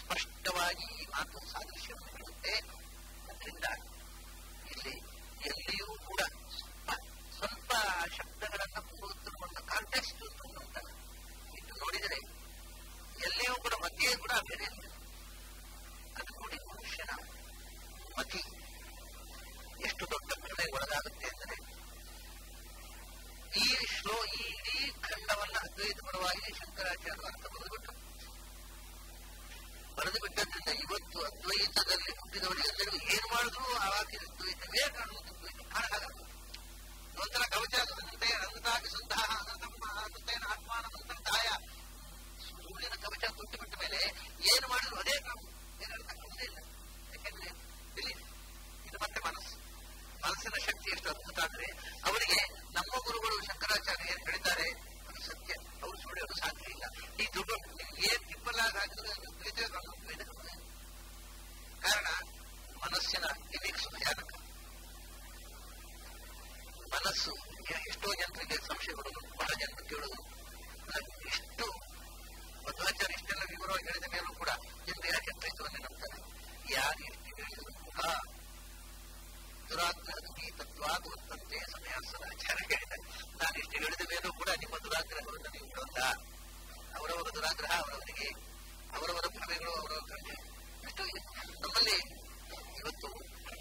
ಸ್ಪಷ್ಟವಾಗಿ ಈ ಮಾತು ಸಾದೃಶ್ಯವನ್ನು ಹೇಳುತ್ತೆ ಅದರಿಂದ ಇಲ್ಲಿ ಎಲ್ಲಿಯೂ ಕೂಡ ಸ್ವಲ್ಪ ಸ್ವಲ್ಪ ಶಬ್ದಗಳನ್ನ ಪೂರ್ವೋತ್ತರವನ್ನು ಕಾಂಟೆಕ್ಸ್ಟ್ ಅಂತಲ್ಲ ಇದು ನೋಡಿದರೆ ಎಲ್ಲಿಯೂ ಕೂಡ ಮಧ್ಯೆ ಕೂಡ ಬೇರೆ ಇಲ್ಲ ಅದು ನೋಡಿ ಮನುಷ್ಯನ ಮತಿ ಎಷ್ಟು ದೊಡ್ಡ ಭ್ರಮೆಗೆ ಒಳಗಾಗುತ್ತೆ ಅಂದರೆ ಈ ಶ್ಲೋ ಈ ಇಡೀ ಖಂಡವನ್ನ ಅದ್ವೈತ ಪರವಾಗಿ ಶಂಕರಾಚಾರ್ಯ ಅರ್ಥ ಬರೆದುಬಿಟ್ಟು ಬರೆದು ಬಿಟ್ಟದ್ರಿಂದ ಇವತ್ತು ಅದ್ವೈತದಲ್ಲಿ ಹುಟ್ಟಿದವರಿಗೆಲ್ಲರಿಗೂ ಏನ್ ಮಾಡಿದ್ರು ಆವಾಗಿನ ಅದ್ವೈತವೇ ಕಾಣುವುದು ಅದ್ವೈತ ಕಾಣಲಾಗಲ್ಲ ಒಂಥರ ಕವಚ ಅನಂತೆ ಅನಂತಾಗಿ ಸಂತಹ ಅನಂತಮ್ಮ ಅನಂತೇನ ಆತ್ಮಾನಂತಾಯ ಸುಳ್ಳಿನ ಕವಚ ತುಟ್ಟಿ ಬಿಟ್ಟ ಮೇಲೆ ಏನು ಮಾಡಿದ್ರು ಅದೇ ಕಾಣುವುದು ಏನು ಅರ್ಥ ಕಾಣುವುದೇ ಇಲ್ಲ ಯಾಕೆಂದ್ರೆ ಬಿಲೀಫ್ ಇದು ಮತ್ತೆ ಮನಸ್ಸು ಮನಸ್ಸಿನ ಶಕ್ತಿ ಎಷ್ಟು ಅದ್ಭುತ ಅಂದ್ರೆ ಅವರಿಗೆ ನಮ್ಮ ಗುರುಗಳು ಶಂಕರಾಚಾರ್ಯ ಏನ್ ಹೇಳಿದ್ದಾರೆ ಅದು ಸತ್ಯ ಅವರು ಸುಳಿಯೋದು ಸಾಧ್ಯ ಇಲ್ಲ ಈ ದುಡ್ಡು ಏನ್ ತಿಪ್ಪಲಾಗ ಹಾಕಿದ್ರೆ ಅದು ದ್ವೈತವೇ ಕಾಣುವುದು, ದ್ವೈತ ಕಾಣುವುದೇ ಇಲ್ಲ. ಕಾರಣ ಮನಸ್ಸಿನ ಲಿಮಿಕ್ಸ್ ಭಯಾನಕ ಮನಸ್ಸು ಎ- ಎಷ್ಟೋ ಜನರಿಗೆ ಸಂಶಯಗಳು ಬಹಳ ಜನ ಕೇಳೋದು ನಾನು ಇಷ್ಟು ಮಧ್ವಾಚಾರ್ಯ ಇಷ್ಟೆಲ್ಲ ವಿವರವಾಗಿ ಹೇಳಿದ ಮೇಲೂ ಕೂಡ ಜನರು ಯಾಕೆ ಕ್ರೈಸ್ತವನ್ನೇ ನಂಬ್ತಾರೆ ಯಾರು ಎಷ್ಟು ಹೇಳಿದ್ರು ಕೂಡ ದುರಾಗ್ರಹಕ್ಕೆ ತತ್ವಾದ ವರ್ತಂತೆ ಸಮಯ ಸದಾಚಾರ ಹೇಳಿದ್ದಾರೆ ನಾನು ಇಷ್ಟು ಹೇಳಿದ ಮೇಲೂ ಕೂಡ ನಿಮ್ಮ ದುರಾಗ್ರಹವನ್ನು ನೀವು ಬಿಡೋಲ್ಲ ಅವರವರ ದುರಾಗ್ರಹ ಅವರವರಿಗೆ ಅವರವರ ಭ್ರಮೆಗಳು ಅವರವರ ಕಣ್ಣೆ ಎಷ್ಟು ನಮ್ಮಲ್ಲಿ ಇವತ್ತು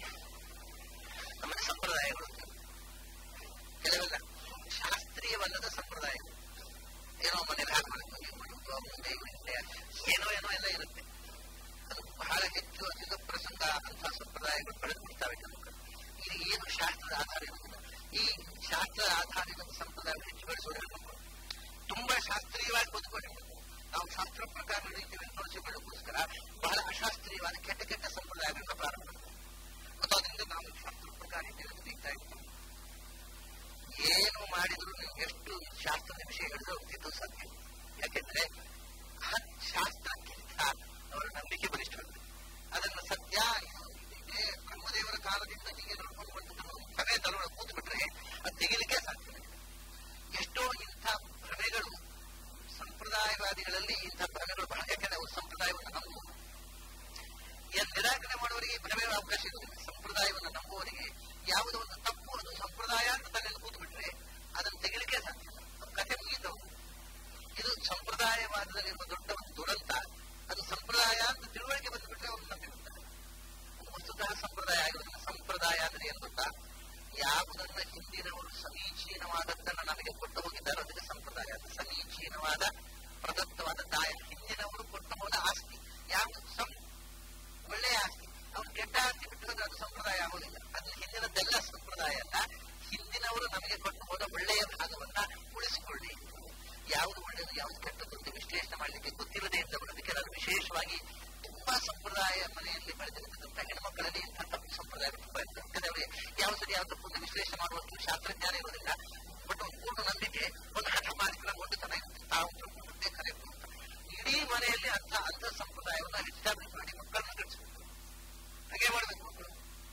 ನಮ್ಮಲ್ಲಿ ಸಂಪ್ರದಾಯಗಳು ಕೆಲವೆಲ್ಲ ಶಾಸ್ತ್ರೀಯವಲ್ಲದ ಸಂಪ್ರದಾಯಗಳು ಏನೋ ಮನೇಲಿ ಹಾಗೆ ಮಾಡಬೇಕು ಹೀಗೆ ಮಾಡಬೇಕು ಮುಂದೆ ಹಿಂದೆ ಏನೋ ಏನೋ ಎಲ್ಲ ಇರುತ್ತೆ ಅದು ಬಹಳ ಹೆಚ್ಚು ಅಧಿಕ ಪ್ರಸಂಗ ಅಂತಹ ಸಂಪ್ರದಾಯಗಳು ಬೆಳೆದು ಬಿಡ್ತವೆ ನಮ್ಮ ಕಡೆ. ಇದು ಏನು ಶಾಸ್ತ್ರದ ಆಧಾರ ಇರುವುದಿಲ್ಲ ಈ ಶಾಸ್ತ್ರದ ಆಧಾರಿತ ಸಂಪ್ರದಾಯ ಹೆಚ್ಚು ಬೆಳೆಸೋದ್ರೆ ನಮ್ಮ ತುಂಬಾ ಶಾಸ್ತ್ರೀಯವಾಗಿ ಬದುಕೊಂಡಿರ್ಬೇಕು ನಾವು ಶಾಸ್ತ್ರ ಪ್ರಕಾರ ನಡೀತೀವಿ ಅಂತ ತೋರಿಸಿಕೊಳ್ಳೋಕ್ಕೋಸ್ಕರ ಬಹಳ ಅಶಾಸ್ತ್ರೀಯವಾದ ಕೆಟ್ಟ ಕೆಟ್ಟ ಸಂಪ್ರದಾಯಗಳನ್ನ ಪ್ರಾರಂಭ ಮಾಡ್ತಾರೆ ಮತ್ತು ಅದರಿಂದ ನಾವು ಶಾಸ್ತ್ರ ಪ್ರಕಾರ ಇದ್ದೇವೆ ಅಂತ ತೆಗಿತಾ ಇರ್ತೀವಿ ಏನು ಮಾಡಿದ್ರು ನೀವು ಎಷ್ಟು ಶಾಸ್ತ್ರದ ವಿಷಯ ಹೇಳಿದ್ರು ತಿದ್ದು ಸಾಧ್ಯ ಇಲ್ಲ. ಯಾಕೆಂದ್ರೆ ಆ ಶಾಸ್ತ್ರಕ್ಕಿಂತ ಅವರ ನಂಬಿಕೆ ಬಲಿಷ್ಠವಾಗಿದೆ ಅದನ್ನು ಸತ್ಯ ಇದು ಇದೆ ಬ್ರಹ್ಮದೇವರ ಕಾಲದಿಂದ ಹೀಗೆ ನಡ್ಕೊಂಡು ಬಂದದನ್ನು ಭ್ರಮೆ ತಲುವ ಕೂತು ಬಿಟ್ರೆ ಅದು ತೆಗಿಲಿಕ್ಕೆ ಸಾಧ್ಯವಿಲ್ಲ ಎಷ್ಟೋ ಇಂಥ ಭ್ರಮೆಗಳು ಸಂಪ್ರದಾಯವಾದಿಗಳಲ್ಲಿ ಇಂಥ ಭ್ರಮೆಗಳು ಬಹಳ ಯಾಕೆಂದ್ರೆ ಅವರು ಸಂಪ್ರದಾಯವನ್ನು ನಂಬುವುದು ಏನು ನಿರಾಕರಣೆ ಮಾಡುವವರಿಗೆ ಈ ಭ್ರಮೆ ಅವಕಾಶ ಇರುವುದಿಲ್ಲ ಸಂಪ್ರದಾಯವನ್ನು ನಂಬುವವರಿಗೆ ಯಾವುದೋ ಒಂದು ತಪ್ಪು ಅದು ಸಂಪ್ರದಾಯ ಅಂತ ತಲೆಯಲ್ಲಿ ಕೂತು ಬಿಟ್ರೆ ಅದನ್ನು ತೆಗಿಲಿಕ್ಕೆ ಸಾಧ್ಯ ಇಲ್ಲ. ಅದು ಕಥೆ ಮುಗಿದವು ಇದು ಸಂಪ್ರದಾಯವಾದದಲ್ಲಿರುವ ದೊಡ್ಡ ಒಂದು ದುರಂತ ಅದು ಸಂಪ್ರದಾಯ ಅಂತ ತಿಳುವಳಿಕೆ ಬಂದುಬಿಟ್ರೆ ಅವರು ನಂಬಿಬಿಡ್ತಾರೆ ವಸ್ತುತಃ ಸಂಪ್ರದಾಯ ಆಗಿರೋದಿಲ್ಲ ಸಂಪ್ರದಾಯ ಅಂದ್ರೆ ಏನು ಗೊತ್ತಾ ಯಾವುದನ್ನ ಹಿಂದಿನವರು ಸಮೀಚೀನವಾದದ್ದನ್ನು ನಮಗೆ ಕೊಟ್ಟು ಹೋಗಿದ್ದಾರೋ ಅದಕ್ಕೆ ಸಂಪ್ರದಾಯ ಅದು ಸಮೀಚೀನವಾದ ಪ್ರದತ್ತವಾದ ದಾಯ ಹಿಂದಿನವರು ಕೊಟ್ಟು ಹೋದ ಆಸ್ತಿ ಯಾವುದು ಸಂ ಒಳ್ಳೆಯ ಆಸ್ತಿ ಅವ್ನು ಕೆಟ್ಟ ಆಸ್ತಿ ಬಿಟ್ಟು ಹೋದ್ರೆ ಅದು ಸಂಪ್ರದಾಯ ಆಗೋದಿಲ್ಲ ಅದು ಹಿಂದಿನದ್ದೆಲ್ಲ ಸಂಪ್ರದಾಯ ಅಲ್ಲ ಹಿಂದಿನವರು ನಮಗೆ ಕೊಟ್ಟು ಹೋದ ಒಳ್ಳೆಯ ಭಾಗವನ್ನ ಉಳಿಸಿಕೊಳ್ಳಿ ಯಾವುದು ಒಳ್ಳೆಯದು ಯಾವುದು ಕೆಟ್ಟದ್ದು ಅಂತ ವಿಶ್ಲೇಷಣೆ ಮಾಡಲಿಕ್ಕೆ ಗೊತ್ತಿಲ್ಲದೆ ಇದ್ದವರು ಅದಕ್ಕೆ ನಾನು ವಿಶೇಷವಾಗಿ ತುಂಬಾ ಸಂಪ್ರದಾಯ ಮನೆಯಲ್ಲಿ ಬೆಳೆದಿರ್ತಕ್ಕಂಥ ಹೆಣ್ಮಕ್ಕಳಲ್ಲಿ ಇಂಥ ತಪ್ಪು ಸಂಪ್ರದಾಯ ತುಂಬಾ ಇರ್ತದೆ ಯಾಕಂದ್ರೆ ಅವರಿಗೆ ಯಾವ ಸರಿ ಯಾವ ತಪ್ಪು ಅಂತ ವಿಶ್ಲೇಷಣೆ ಮಾಡುವಷ್ಟು ಶಾಸ್ತ್ರಜ್ಞಾನ ಇರೋದಿಲ್ಲ ಬಟ್ ಒಂದು ಪೂರ್ಣ ನಂಬಿಕೆ ಒಂದು ಹಠ ಮಾಡಿದ್ರೆ ಒಂದು ಚೆನ್ನಾಗಿ ತಾವು ತಿಳ್ಕೊಂಡಂತೆ ಕರೆಕ್ಟ್ ಅಂತ ಇಡೀ ಮನೆಯಲ್ಲಿ ಅಂಥ ಅಂಥ ಸಂಪ್ರದಾಯವನ್ನು ಎಸ್ಟಾಬ್ಲಿಷ್ ಮಾಡಿ ಮಕ್ಕಳನ್ನು ಕಳಿಸಬೇಕು ಹಾಗೆ ಮಾಡಬೇಕು ಮಕ್ಕಳು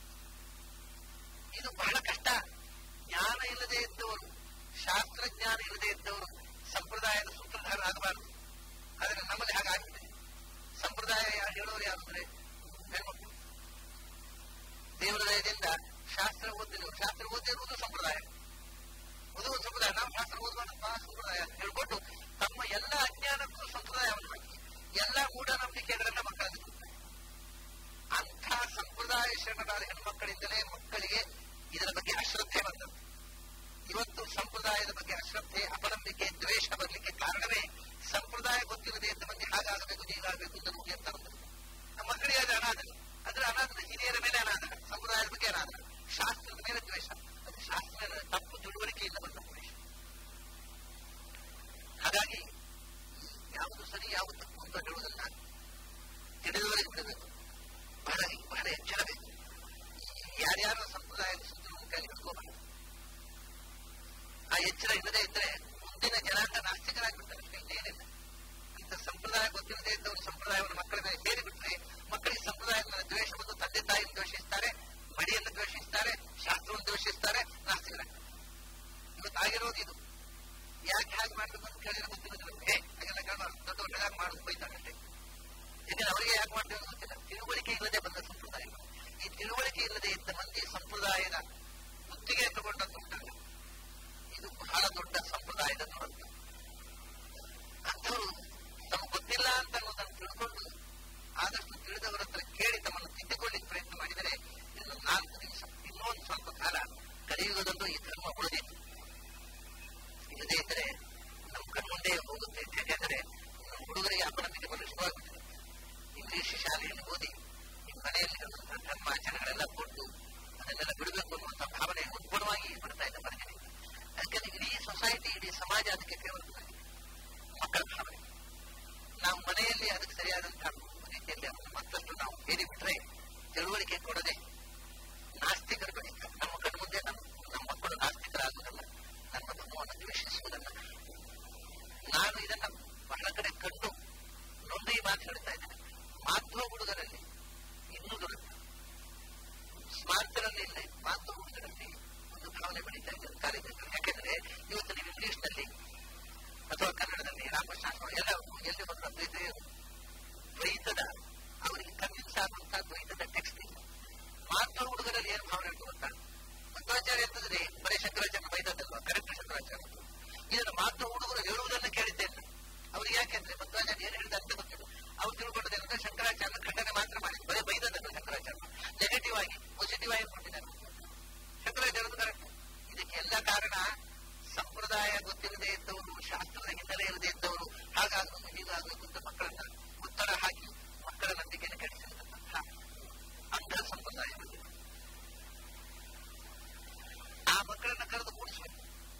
ಇದು ಬಹಳ ಕಷ್ಟ ಜ್ಞಾನ ಇಲ್ಲದೆ ಇದ್ದವರು ಶಾಸ್ತ್ರಜ್ಞಾನ ಇಲ್ಲದೆ ಇದ್ದವರು ಸಂಪ್ರದಾಯದ ಸೂತ್ರಧಾರರಾಗಬಾರದು ಆದರೆ ನಮ್ಮಲ್ಲಿ ಹಾಗಾಗಿದೆ ಸಂಪ್ರದಾಯ ಯಾರು ಹೇಳೋರು ಯಾರು ಅಂದ್ರೆ ಹೆಣ್ಮಕ್ಳು ದೇವರ ದಯದಿಂದ ಶಾಸ್ತ್ರ ಓದಿದವರು ಶಾಸ್ತ್ರ ಓದಿರುವುದು ಸಂಪ್ರದಾಯ ಓದುವ ಸಂಪ್ರದಾಯ ನಾವು ಶಾಸ್ತ್ರ ಓದುವಂತಹ ಸಂಪ್ರದಾಯ ಅಂತ ಹೇಳ್ಕೊಟ್ಟು ತಮ್ಮ ಎಲ್ಲ ಅಜ್ಞಾನಕ್ಕೂ ಸಂಪ್ರದಾಯವನ್ನು ಹಾಕಿ ಎಲ್ಲ ಮೂಢನಂಬಿಕೆಗಳನ್ನ ಮಕ್ಕಳಲ್ಲಿ ತುಂಬ್ತಾರೆ. ಅಂಥ ಸಂಪ್ರದಾಯ ಶರಣರಾದ ಹೆಣ್ಮಕ್ಕಳಿಂದಲೇ ಮಕ್ಕಳಿಗೆ ಇದರ ಬಗ್ಗೆ ಅಶ್ರದ್ಧೆ ಬಂದದ್ದು ಇವತ್ತು ಸಂಪ್ರದಾಯದ ಬಗ್ಗೆ ಅಶ್ರದ್ಧೆ ಅಪನಂಬಿಕೆ ದ್ವೇಷ ಬರಲಿಕ್ಕೆ ಕಾರಣವೇ ಸಂಪ್ರದಾಯ ಗೊತ್ತಿಲ್ಲದೆ ಇದ್ದ ಮಂದಿ ಹಾಗಾಗಬೇಕು ಹೀಗಾಗಬೇಕು ಅಂತ ನಮಗೆ ಅಂತ ಬಂದದ್ದು. ನಮ್ಮ ಮಕ್ಕಳಿಗೆ ಅದು ಅನಾದರ ಅದರ ಅನಾದರ ಹಿರಿಯರ ಮೇಲೆ ಅನಾದರ ಸಂಪ್ರದಾಯದ ಬಗ್ಗೆ ಅನಾದರ ಶಾಸ್ತ್ರದ ಮೇಲೆ ದ್ವೇಷ ಅದು ಶಾಸ್ತ್ರದ ತಪ್ಪು ತಿಳುವಳಿಕೆಯಿಂದ ಬಂದ ದ್ವೇಷ ಹಾಗಾಗಿ ಯಾವುದು ಸರಿ ಯಾವುದು ತಪ್ಪು ಅಂತ ಹೇಳುವುದನ್ನ ತಿಳಿದವರಿಗೆ ಬಿಡಬೇಕು ಬಹಳ ಬಹಳ ಎಚ್ಚರ ಬೇಕು ಯಾರ್ಯಾರ ಸಂಪ್ರದಾಯದ ಸೂತ್ರವನ್ನು ಕೈಲಿ ಹಿಡ್ಕೋಬಾರದು ಆ ಎಚ್ಚರ ಇಲ್ಲದೆ ಇದ್ರೆ ಮುಂದಿನ ಜನಾಂಗ ನಾಸ್ತಿಕರಾಗ್ಬಿಡ್ತಾರೆ ಅಷ್ಟೇ ಇನ್ನೇನಿಲ್ಲ ಇಂಥ ಸಂಪ್ರದಾಯ ಗೊತ್ತಿಲ್ಲದೆ ಇದ್ದವರು ಸಂಪ್ರದಾಯವನ್ನು ಮಕ್ಕಳ ಮೇಲೆ ಹೇರಿಬಿಟ್ರೆ ಮಕ್ಕಳಿಗೆ ಸಂಪ್ರದಾಯದ ಮೇಲೆ ದ್ವೇಷ ಬಂದು ತಂದೆ ತಾಯಿಯನ್ನು ದ್ವೇಷಿಸ್ತಾರೆ ಮಡಿಯನ್ನು ದ್ವೇಷಿಸ್ತಾರೆ ಶಾಸ್ತ್ರವನ್ನು ದ್ವೇಷಿಸ್ತಾರೆ ನಾಸ್ತಿಕರಾಗ್ತಾರೆ ಇವತ್ತು ಆಗಿರೋದು ಇದು ಯಾಕೆ ಹಾಗೆ ಮಾಡ್ಬೇಕು ಅಂತ ಕೇಳಿದ್ರೆ ಗೊತ್ತಿರೋದಿಲ್ಲ ಏ ಹಾಗೆಲ್ಲ ಕೇಳಬಾರ್ದು ದೊಡ್ಡವ್ರು ಹಾಗೆ ಮಾಡೋದು ಬೈತಾರೆ ಅಷ್ಟೇ ಯಾಕಂದ್ರೆ ಅವರಿಗೆ ಯಾಕೆ ಬಂದ್ರು ಅದ್ವೈತ ದ್ವೈತದ ಅವರಿಗೆ ಕನ್ವಿನ್ಸ್ ಆಗುವಂತಹ ದ್ವೈತದ ಟೆಕ್ಸ್ಟ್ ಇಲ್ಲ ಮಾಧ್ವ ಹುಡುಗರಲ್ಲಿ ಏನು ಭಾವನೆ ಉಂಟು ಗೊತ್ತಾ ಮಧ್ವಾಚಾರ್ಯ ಅಂತಂದ್ರೆ ಬರೀ ಶಂಕರಾಚಾರ್ಯ ಬೈದದ್ದಲ್ವಾ ಕರೆಕ್ಟ್ ಶಂಕರಾಚಾರ್ಯ ಇದನ್ನು ಮಾಧ್ವ ಹುಡುಗರು ಹೇಳುವುದನ್ನು ಕೇಳಿದ್ದೇನೆ ಅವ್ರಿಗೆ ಯಾಕೆಂದ್ರೆ ಮಧ್ವಾಚಾರ್ಯ ಏನು ಹೇಳಿದ ಅಂತ ಗೊತ್ತಿಲ್ಲ ಅವ್ರು ತಿಳ್ಕೊಂಡದೇನಂದ್ರೆ ಶಂಕರಾಚಾರ್ಯ ಖಂಡನೆ ಮಾತ್ರ ಮಾಡಿದ್ರು ಬರೀ ಬೈದದ್ದಲ್ಲ ಶಂಕರಾಚಾರ್ಯ ನೆಗೆಟಿವ್ ಆಗಿ ಪಾಸಿಟಿವ್ ಆಗಿ ಕೊಟ್ಟಿದ್ದಾರೆ ಶಂಕರಾಚಾರ್ಯದು ಕರೆಕ್ಟ್ ಇದಕ್ಕೆ ಎಲ್ಲ ಕಾರಣ ಸಂಪ್ರದಾಯ ಗೊತ್ತಿರದೇ ಇದ್ದವರು ಶಾಸ್ತ್ರದ ಹಿನ್ನೆಲೆ ಇರದೇ ಇದ್ದವರು ಹಾಗಾಗಬೇಕು ಹೀಗಾಗಬೇಕು ಅಂತ ಮಕ್ಕಳನ್ನ ಒತ್ತಡ ಹಾಕಿ ಮಕ್ಕಳ ನಂಬಿಕೆಯನ್ನು ಕೆಡಿಸಿರ್ತಕ್ಕಂಥ ಅಂಧ ಸಂಪ್ರದಾಯ ಬಂದಿದೆ ಆ ಮಕ್ಕಳನ್ನ ಕರೆದು ಕೂಡಿಸಬೇಕು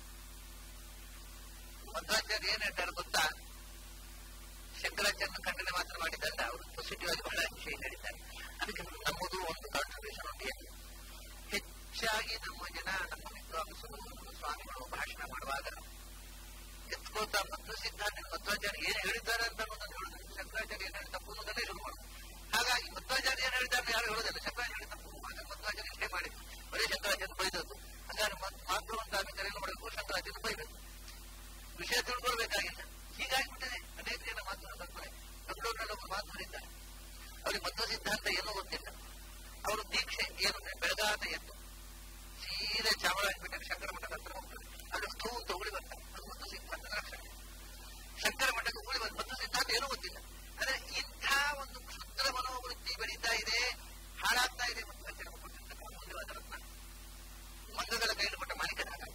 ಮಧ್ವಾಚಾರ್ಯ ಏನ್ ಹೇಳ್ತಾರೆ ಗೊತ್ತಾ ಶಂಕರಾಚಾರ್ಯ ಖಂಡನೆ ಮಾತ್ರ ಮಾಡಿದ್ದಲ್ಲ ಅವರು ಪಾಸಿಟಿವ್ ಆಗಿ ಬಹಳ ವಿಷಯ ಹೇಳಿದ್ದಾರೆ ಅದಕ್ಕೆ ನಮ್ಮದು ಒಂದು ಕಾಂಟ್ರಿಬ್ಯೂಷನ್ ಉಂಟು ಏನು ಹೆಚ್ಚಾಗಿ ನಮ್ಮ ಜನ ನಮ್ಮ ವಿದ್ವಾಂಸರು ಸ್ವಾಮಿಗಳು ಭಾಷಣ ಮಾಡುವಾಗ ಎತ್ಕೋತಾ ಮತ್ತು ಸಿದ್ಧಾಂತ ಮಧ್ವಾಚಾರ್ಯ ಏನ್ ಹೇಳಿದ್ದಾರೆ ಅಂತ ಅನ್ನೋದನ್ನು ಹೇಳುದು ಶಂಕರಾಚಾರ್ಯ ಏನ್ ಹೇಳಿ ತಪ್ಪು ಅನ್ನೋದನ್ನೇ ಶುರು ಮಾಡುದು ಹಾಗಾಗಿ ಮಧ್ವಾಚಾರ್ಯ ಏನ್ ಹೇಳಿದ್ದಾರೆ ಯಾರು ಹೇಳೋದಿಲ್ಲ ಶಂಕರಾಚಾರ್ಯ ತಪ್ಪು ಮಧ್ವಾಚಾರ್ಯ ಇಷ್ಟೇ ಮಾಡಿ ಬರೀ ಶಂಕರಾಚಾರ್ಯ ಬೈದದ್ದು ಹಾಗಾದ್ರೆ ಮಾತ್ರ ಅಂತ ಏನು ಮಾಡಬೇಕು ಶಂಕರಾಚಾರ್ಯ ಬೈಬೇಕು ವಿಷಯ ತಿಳ್ಕೊಳ್ಬೇಕಾಗಿಲ್ಲ ಹೀಗಾಗಿಬಿಟ್ಟಿದೆ ಅನೇಕ ಜನ ಮಾತು ಕಲ್ಪನೆ ಬೆಂಗಳೂರಿನಲ್ಲಿ ಒಬ್ಬರು ಮಾತುಗಳಿದ್ದಾರೆ ಅವ್ರಿಗೆ ಮಧ್ವ ಸಿದ್ಧಾಂತ ಏನೂ ಗೊತ್ತಿಲ್ಲ ಅವರು ದೀಕ್ಷೆ ಏನು ಬೆಳಗಾದ ಎದ್ದು ಸೀದಾ ಚಾಮರಾಜಪೇಟೆ ಶಂಕರ ಮಠದ ಹತ್ರ ಹೋಗ್ತಾರೆ ಅಲ್ಲಿ ಥೂ ಅಂತ ಉಳಿ ಬರ್ತಾರೆ ಅದು ಮಧ್ವ ಸಿದ್ಧಾಂತದ ಲಕ್ಷಣ ಶಂಕರ ಮಠಕ್ಕೆ ಉಳಿ ಬಂದು ಮಧ್ವ ಸಿದ್ಧಾಂತ ಏನೂ ಗೊತ್ತಿಲ್ಲ ಅಂದ್ರೆ ಇಂಥ ಒಂದು ಕ್ಷುದ್ರ ಮನೋವೃತ್ತಿ ಬೆಳೀತಾ ಇದೆ ಹಾಳಾಗ್ತಾ ಇದೆ ಮಧ್ವಾಚಾರ್ಯ ಕೊಟ್ಟಿರ್ತಕ್ಕಂಥ ಅಮೂಲ್ಯವಾದ ರತ್ನ ಮಂಗಗಳ ಕೈಯಲ್ಲಿ ಕೊಟ್ಟ ಮಾಲೀಕನಾಗಲ್ಲ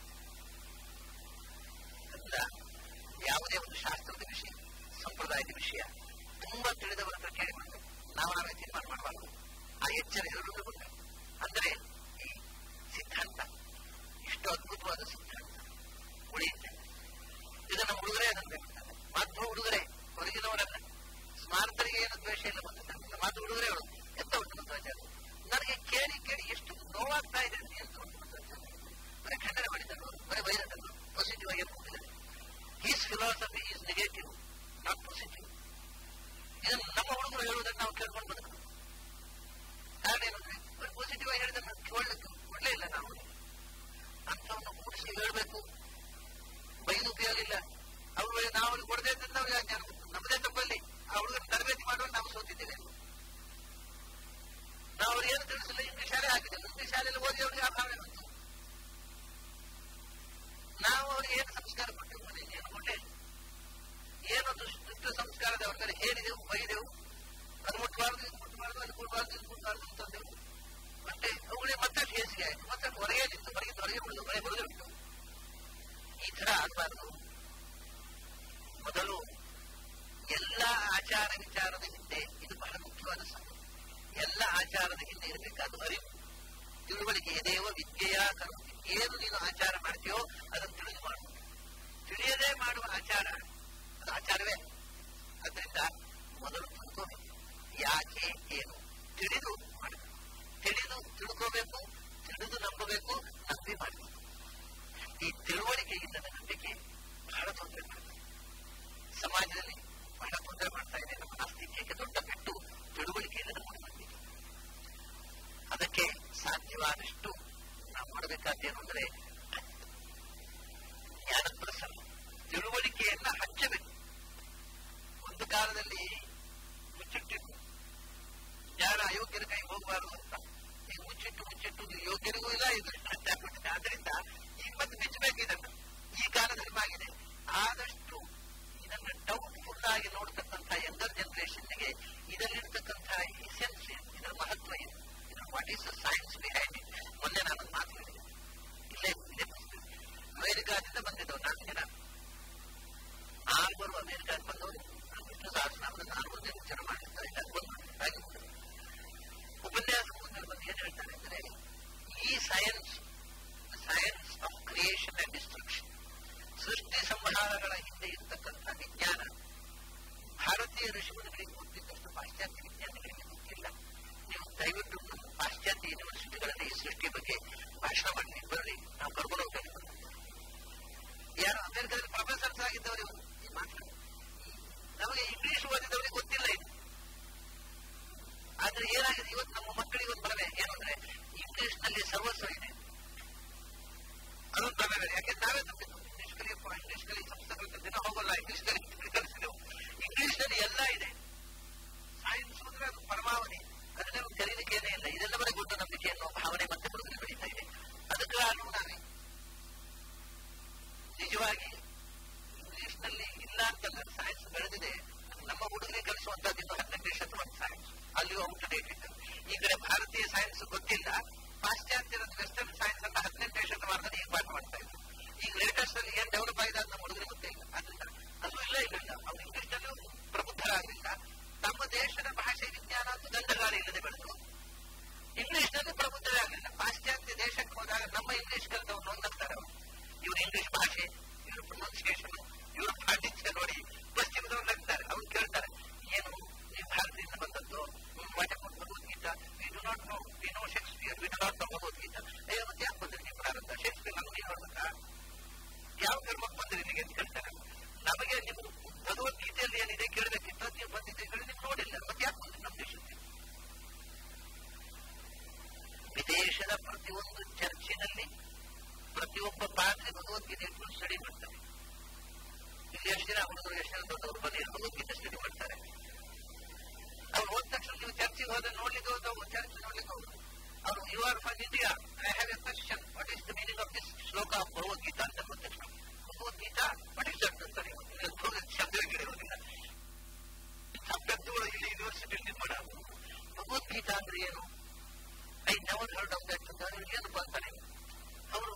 ಅಲ್ಲ ಯಾವುದೇ ಒಂದು ಶಾಸ್ತ್ರದ ವಿಷಯ ಸಂಪ್ರದಾಯದ ವಿಷಯ ತುಂಬಾ ತಿಳಿದವರ ಹತ್ರ ಕೇಳಿ ಮಾಡಬೇಕು ನಾವು ನಾವೇ ತೀರ್ಮಾನ ಮಾಡಬಾರ್ದು ಆ ಎಚ್ಚರ ಎಲ್ಲರೂ ಗೊತ್ತಾಗ ಅಂದರೆ ಈ ಸಿದ್ಧಾಂತ ಇಷ್ಟು ಅದ್ಭುತವಾದ ಸಿದ್ಧಾಂತ ಉಳಿಯುತ್ತೆ ಇದು ನಮ್ಮ ಹುಡುಗರೇ ಅದನ್ನು ಹೇಳ್ತಾರೆ ಮಾಧ್ವ ಹುಡುಗರೇ ಹೊರಗಿನವರಲ್ಲ ಸ್ಮಾರತರಿಗೆ ಏನು ದ್ವೇಷ ಇಲ್ಲ ಬಂದಿದ್ದಾರೆ ಮಾತು ಹುಡುಗರೇ ಹೇಳು ಎಂತ ಉಂಟು ಮಧ್ವಾಚಾರ್ಯ ನನಗೆ ಕೇಳಿ ಕೇಳಿ ಎಷ್ಟು ನೋವಾಗ್ತಾ ಇದೆ ಅಂತ ಎಂತ ಉಂಟು ಮಧ್ವಾಚಾರ್ಯ ಬರೀ ಖಂಡನೆ ಮಾಡಿದ್ದಾರೆ ಬರೀ ಬೈರದನ್ನು ಪಾಸಿಟಿವ್ ಆಗಿ ಹೋಗಿದ್ದಾರೆ his philosophy is negative not positive ಇದನ್ನು ನಮ್ಮ ಹುಡುಗರು ಹೇಳುವುದನ್ನು ನಾವು ಕೇಳ್ಕೊಂಡು ಬದುಕು ಕಾರಣ ಏನಂದ್ರೆ ಬರೀ ಪಾಸಿಟಿವ್ ಆಗಿ ಹೇಳಿದ್ರೆ ಕೇಳಲಿಕ್ಕೆ ಒಳ್ಳೆ ಇಲ್ಲ ನಾವು ಅಂಥವನ್ನು ಕೂಡಿಸಿ ಹೇಳಬೇಕು ಬೈದು ಉಪಯೋಗ ಇಲ್ಲ ಅವರು ನಾವು ಅವ್ರಿಗೆ ಕೊಡದೇ ಇದ್ದಿಂದ ಅವ್ರಿಗೆ ಅಜ್ಞಾನ ನಮ್ಮದೇ ತಪ್ಪಲ್ಲಿ ಆ ಹುಡುಗರ ತರಬೇತಿ ಮಾಡುವಾಗ ನಾವು ಸೋತಿದ್ದೇವೆ ನಾವು ಅವ್ರಿಗೆ ಏನು ತಿಳಿಸಿಲ್ಲ ಇಂಗ್ಲಿಷ್ ಶಾಲೆ ಹಾಕಿದ್ದೇವೆ ಇಂಗ್ಲಿಷ್ ಶಾಲೆಯಲ್ಲಿ ಓದಿ ಅವ್ರಿಗೆ ಆ ಭಾವನೆ ಬಂತು ನಾವು ಅವ್ರಿಗೆ ಏನು ಸಂಸ್ಕಾರ ಕೊಟ್ಟೆವು ಮನೆಯಲ್ಲಿ ಏನು ಕೊಟ್ಟೆ ಏನು ದುಷ್ಟ ಸಂಸ್ಕಾರದ ಅವ್ರ ಮೇಲೆ ಹೇಳಿದೆವು ಬೈದೆವು ಅದು ಮುಟ್ಟಬಾರ್ದು ಇದು ಮುಟ್ಟಬಾರ್ದು ಅದು ಕೊಡಬಾರ್ದು ಇದು ಕೊಡಬಾರ್ದು ಅಂತಂದೆವು ಮತ್ತೆ ಅವುಗಳೇ ಮತ್ತೆ ಹೇಸಿಗೆ ಆಯ್ತು ಮತ್ತೆ ಹೊರಗೆ ನಿಂತು ಹೊರಗೆ ಹೊರಗೆ ಬಿಡುದು ಮನೆ ಹೊರಗೆ ಬಿಟ್ಟು ಈ ತರ ಆಗಬಾರ್ದು ಮೊದಲು ಎಲ್ಲ ಆಚಾರ ವಿಚಾರದ ಹಿಂದೆ ಇದು ಬಹಳ ಮುಖ್ಯವಾದ ಸಂಗತಿ ಎಲ್ಲ ಆಚಾರದ ಹಿಂದೆ ಇರಬೇಕಾದ ಅರಿವು ತಿಳುವಳಿಕೆ ಎದೆಯೋ ವಿದ್ಯೆಯ ಕರುತಿ ಏನು ನೀನು ಆಚಾರ ಮಾಡ್ತೀಯೋ ಅದನ್ನು ತಿಳಿದು ಮಾಡು ತಿಳಿಯದೇ ಮಾಡುವ ಆಚಾರ ಅದು ಆಚಾರವೇ ಅದರಿಂದ ಮೊದಲು ತಿಳ್ಕೋಬೇಕು ಯಾಕೆ ಏನು ತಿಳಿದು ಮಾಡಬೇಕು ತಿಳಿದು ತಿಳ್ಕೋಬೇಕು ತಿಳಿದು ನಂಬಬೇಕು ನಂಬಿ ಮಾಡಬೇಕು ಈ ತಿಳುವಳಿಕೆ ಇಲ್ಲದ ನಂಬಿಕೆ ಬಹಳ ತೊಂದರೆ ಮಾಡ್ತದೆ ಸಮಾಜದಲ್ಲಿ ಬಹಳ ತೊಂದರೆ ಮಾಡ್ತಾ ಇದೆ ನಮ್ಮ ನಾಸ್ತಿಕ್ಯಕ್ಕೆ ದೊಡ್ಡ ಪೆಟ್ಟು ತಿಳುವಳಿಕೆ ಇಲ್ಲದ ಮೂಢನಂಬಿಕೆ ಅದಕ್ಕೆ ಸಾಧ್ಯವಾದಷ್ಟು ನಾವು ಮಾಡಬೇಕಾದ್ದೇನು ಅಂದ್ರೆ ಜ್ಞಾನ ಪ್ರಸನ್ನ ತಿಳುವಳಿಕೆಯನ್ನ ಹಂಚಬೇಕು ಒಂದು ಕಾಲದಲ್ಲಿ ಮುಚ್ಚಿಟ್ಟಿದ್ದು ಜ್ಞಾನ ಅಯೋಗ್ಯರ ಕೈ ಹೋಗಬಾರದು ಅಂತ ಈಗ ಮುಚ್ಚಿಟ್ಟು ಮುಚ್ಚಿಟ್ಟು ಯೋಗ್ಯರಿಗೂ ಇಲ್ಲ ಇದು ಹಂಚಾಗ್ಬಿಟ್ಟಿದೆ ಆದ್ರಿಂದ ಈಗ ಮತ್ತೆ ಮೆಚ್ಚಬೇಕು ಇದನ್ನು ಈ ಕಾಲ ಧರ್ಮ ಆಗಿದೆ ಆದಷ್ಟು ಇದನ್ನು ಡೌಟ್ಫುಲ್ ಆಗಿ ನೋಡ್ತಕ್ಕಂಥ ಯಂಗರ್ ಜನರೇಷನ್ಗೆ ಇದರಲ್ಲಿರ್ತಕ್ಕಂಥ ಇಸೆನ್ಸ್ ಇದರ ಮಹತ್ವ ಏನು ಇದರ what is science behind it ಮೊನ್ನೆ ನಾನು ಮಾತು ಹೇಳಿದೆ ಇಲ್ಲೇ ಇಲ್ಲೇ ಅಮೆರಿಕಾದಿಂದ ಬಂದಿದ್ದವು ನಾಲ್ಕು ಜನ ಆರ್ವರು ಅಮೆರಿಕಾದ ಬಂದವರು ವಿಷ್ಣು ಸಹಸ್ರನಾಮದ ಆರ್ವರದೇ ವಿಚಾರ ಮಾಡಿರ್ತಾರೆ ಹಾಗೆ ಉಪನ್ಯಾಸ ಮುಂದೆ ಬಂದು ಏನು ಹೇಳ್ತಾರೆ ಅಂದ್ರೆ ಈ science science of creation and destruction ಸೃಷ್ಟಿ ಸಂಹಾರಗಳ ಹಿಂದೆ ಹಾಗಲ್ಲ ಸೈನ್ಸ್ ಬೆಳೆದಿದೆ ನಮ್ಮ ಹುಡುಗರಿಗೆ ಕಲಿಸುವಂತದ್ದು ಇನ್ನು ಹದಿನೆಂಟನೇ ಶತಮಾನ ಸೈನ್ಸ್ ಅಲ್ಲಿಯೂ ಔಟ್ ಡೇಟ್ ಇದೆ ಈ ಕಡೆ ಭಾರತೀಯ ಸೈನ್ಸ್ ಗೊತ್ತಿಲ್ಲ ಪಾಶ್ಚಾತ್ಯದ ವೆಸ್ಟರ್ನ್ ಸೈನ್ಸ್ ಅಂತ ಹದಿನೆಂಟನೇ ಶತಮಾನದಲ್ಲಿ ಈಗ ಪಾಠ ಮಾಡ್ತಾ ಇದ್ರು ಈಗ ಲೇಟೆಸ್ಟ್ ಅಲ್ಲಿ ಏನ್ ಡೆವಲಪ್ ಆಗಿದೆ ಅಂತ ನಮ್ಮ ಹುಡುಗರಿಗೆ ಗೊತ್ತಿಲ್ಲ ಅದರಿಂದ ಅಲ್ಲೂ ಇಲ್ಲ ಇಲ್ಲ ಅವ್ರು ಇಂಗ್ಲಿಷ್ ನಲ್ಲೂ ಪ್ರಬುದ್ಧರಾಗಲಿಲ್ಲ ತಮ್ಮ ದೇಶದ ಭಾಷೆ ವಿಜ್ಞಾನ ಅಂತೂ ಗಂಧಗಾಲ ಇಲ್ಲದೆ ಬೆಳೆದ್ರು ಇಂಗ್ಲಿಷ್ ನಲ್ಲಿ ಪ್ರಬುದ್ಧರಾಗಲಿಲ್ಲ ಪಾಶ್ಚಾತ್ಯ ದೇಶಕ್ಕೆ ಹೋದಾಗ ನಮ್ಮ ಇಂಗ್ಲಿಷ್ ಕಲಿತವ್ರು ನೊಂದಾಗ್ತಾರೆ ಅವರು ಇವ್ರ ಇಂಗ್ಲಿಷ್ ಭಾಷೆ ಇವ್ರ ಪ್ರೊನೌನ್ಸಿಯೇಷನ್ ಇವ್ರ ಪಾಂಡಿತ್ಯ ನೋಡಿ ಪಶ್ಚಿಮದವ್ರು ನಗ್ತಾರೆ ಅವ್ರು ಕೇಳ್ತಾರೆ ಏನು ನೀವು ಭಾರತದಿಂದ ಬಂದದ್ದು what about Bhagavad Gita we do not know we know Shakespeare we do not know Bhagavad Gita ಅಯ್ಯೋ ಮತ್ತೆ ಯಾಕೆ ಬಂದ್ರಿ ನೀವು ಪ್ರಾರಂಭ ಶೇಕ್ಸ್ಪಿಯರ್ ನಮ್ಗೆ ನೀವು ನೋಡ್ಬೇಕಾ ಯಾವ ಕರ್ಮಕ್ಕೆ ಬಂದ್ರಿ ನಿಮಗೆ ಅಂತ ಕೇಳ್ತಾರೆ ನಮಗೆ ನೀವು ಭಗವದ್ಗೀತೆಯಲ್ಲಿ ಏನಿದೆ ಕೇಳಬೇಕಿತ್ತು ನೀವು ಬಂದಿದ್ದೆ ಹೇಳಿ ನೀವು ನೋಡಿಲ್ಲ ಮತ್ತೆ ಯಾಕೆ ಬಂದ್ರಿ ನಮ್ಮ ದೇಶಕ್ಕೆ ವಿದೇಶದ ಪ್ರತಿಯೊಂದು ಚರ್ಚಿನಲ್ಲಿ ಪ್ರತಿಯೊಬ್ಬ ಪಾತ್ರೆ ಭಗವದ್ಗೀತೆ ಇಟ್ಕೊಂಡು ಸ್ಟಡಿ ಮಾಡ್ತಾರೆ ಇಲ್ಲಿ ಎಷ್ಟು ಜನ ಹುಡುಗರು ಎಷ್ಟು ಜನ ದೊಡ್ಡವರು ಬಂದು ಭಗವದ್ಗೀತೆ ಸ್ಟಡಿ ಮಾಡ್ತಾರೆ ಅವ್ರು ಹೋದ ತಕ್ಷಣ ನೀವು ಚರ್ಚಿಗೆ ಹೋದ್ರೆ ನೋಡ್ಲಿಕ್ಕೆ ಹೋದವು ಚರ್ಚ್ ನೋಡ್ಲಿಕ್ಕೆ ಹೋದ್ರು ಅವರು you are from India I have a question what is the meaning of this shloka of Bhagavad Gita ಅಂತ ಬಂದ ತಕ್ಷಣ ಭಗವದ್ಗೀತಾ ವಾಟ್ ಈಸ್ ದಟ್ ಅಂತಾರೆ ಶಬ್ದ ಕೇಳಿರೋದಿಲ್ಲ ಶಬ್ದಗಳು ಇಲ್ಲಿ ಯೂನಿವರ್ಸಿಟಿ ಮಾಡ ಭಗವದ್ಗೀತಾ ಅಂದ್ರೆ ಏನು I never heard of that ಅಂತ ಏನು ಅಂತಾನೆ ಅವರು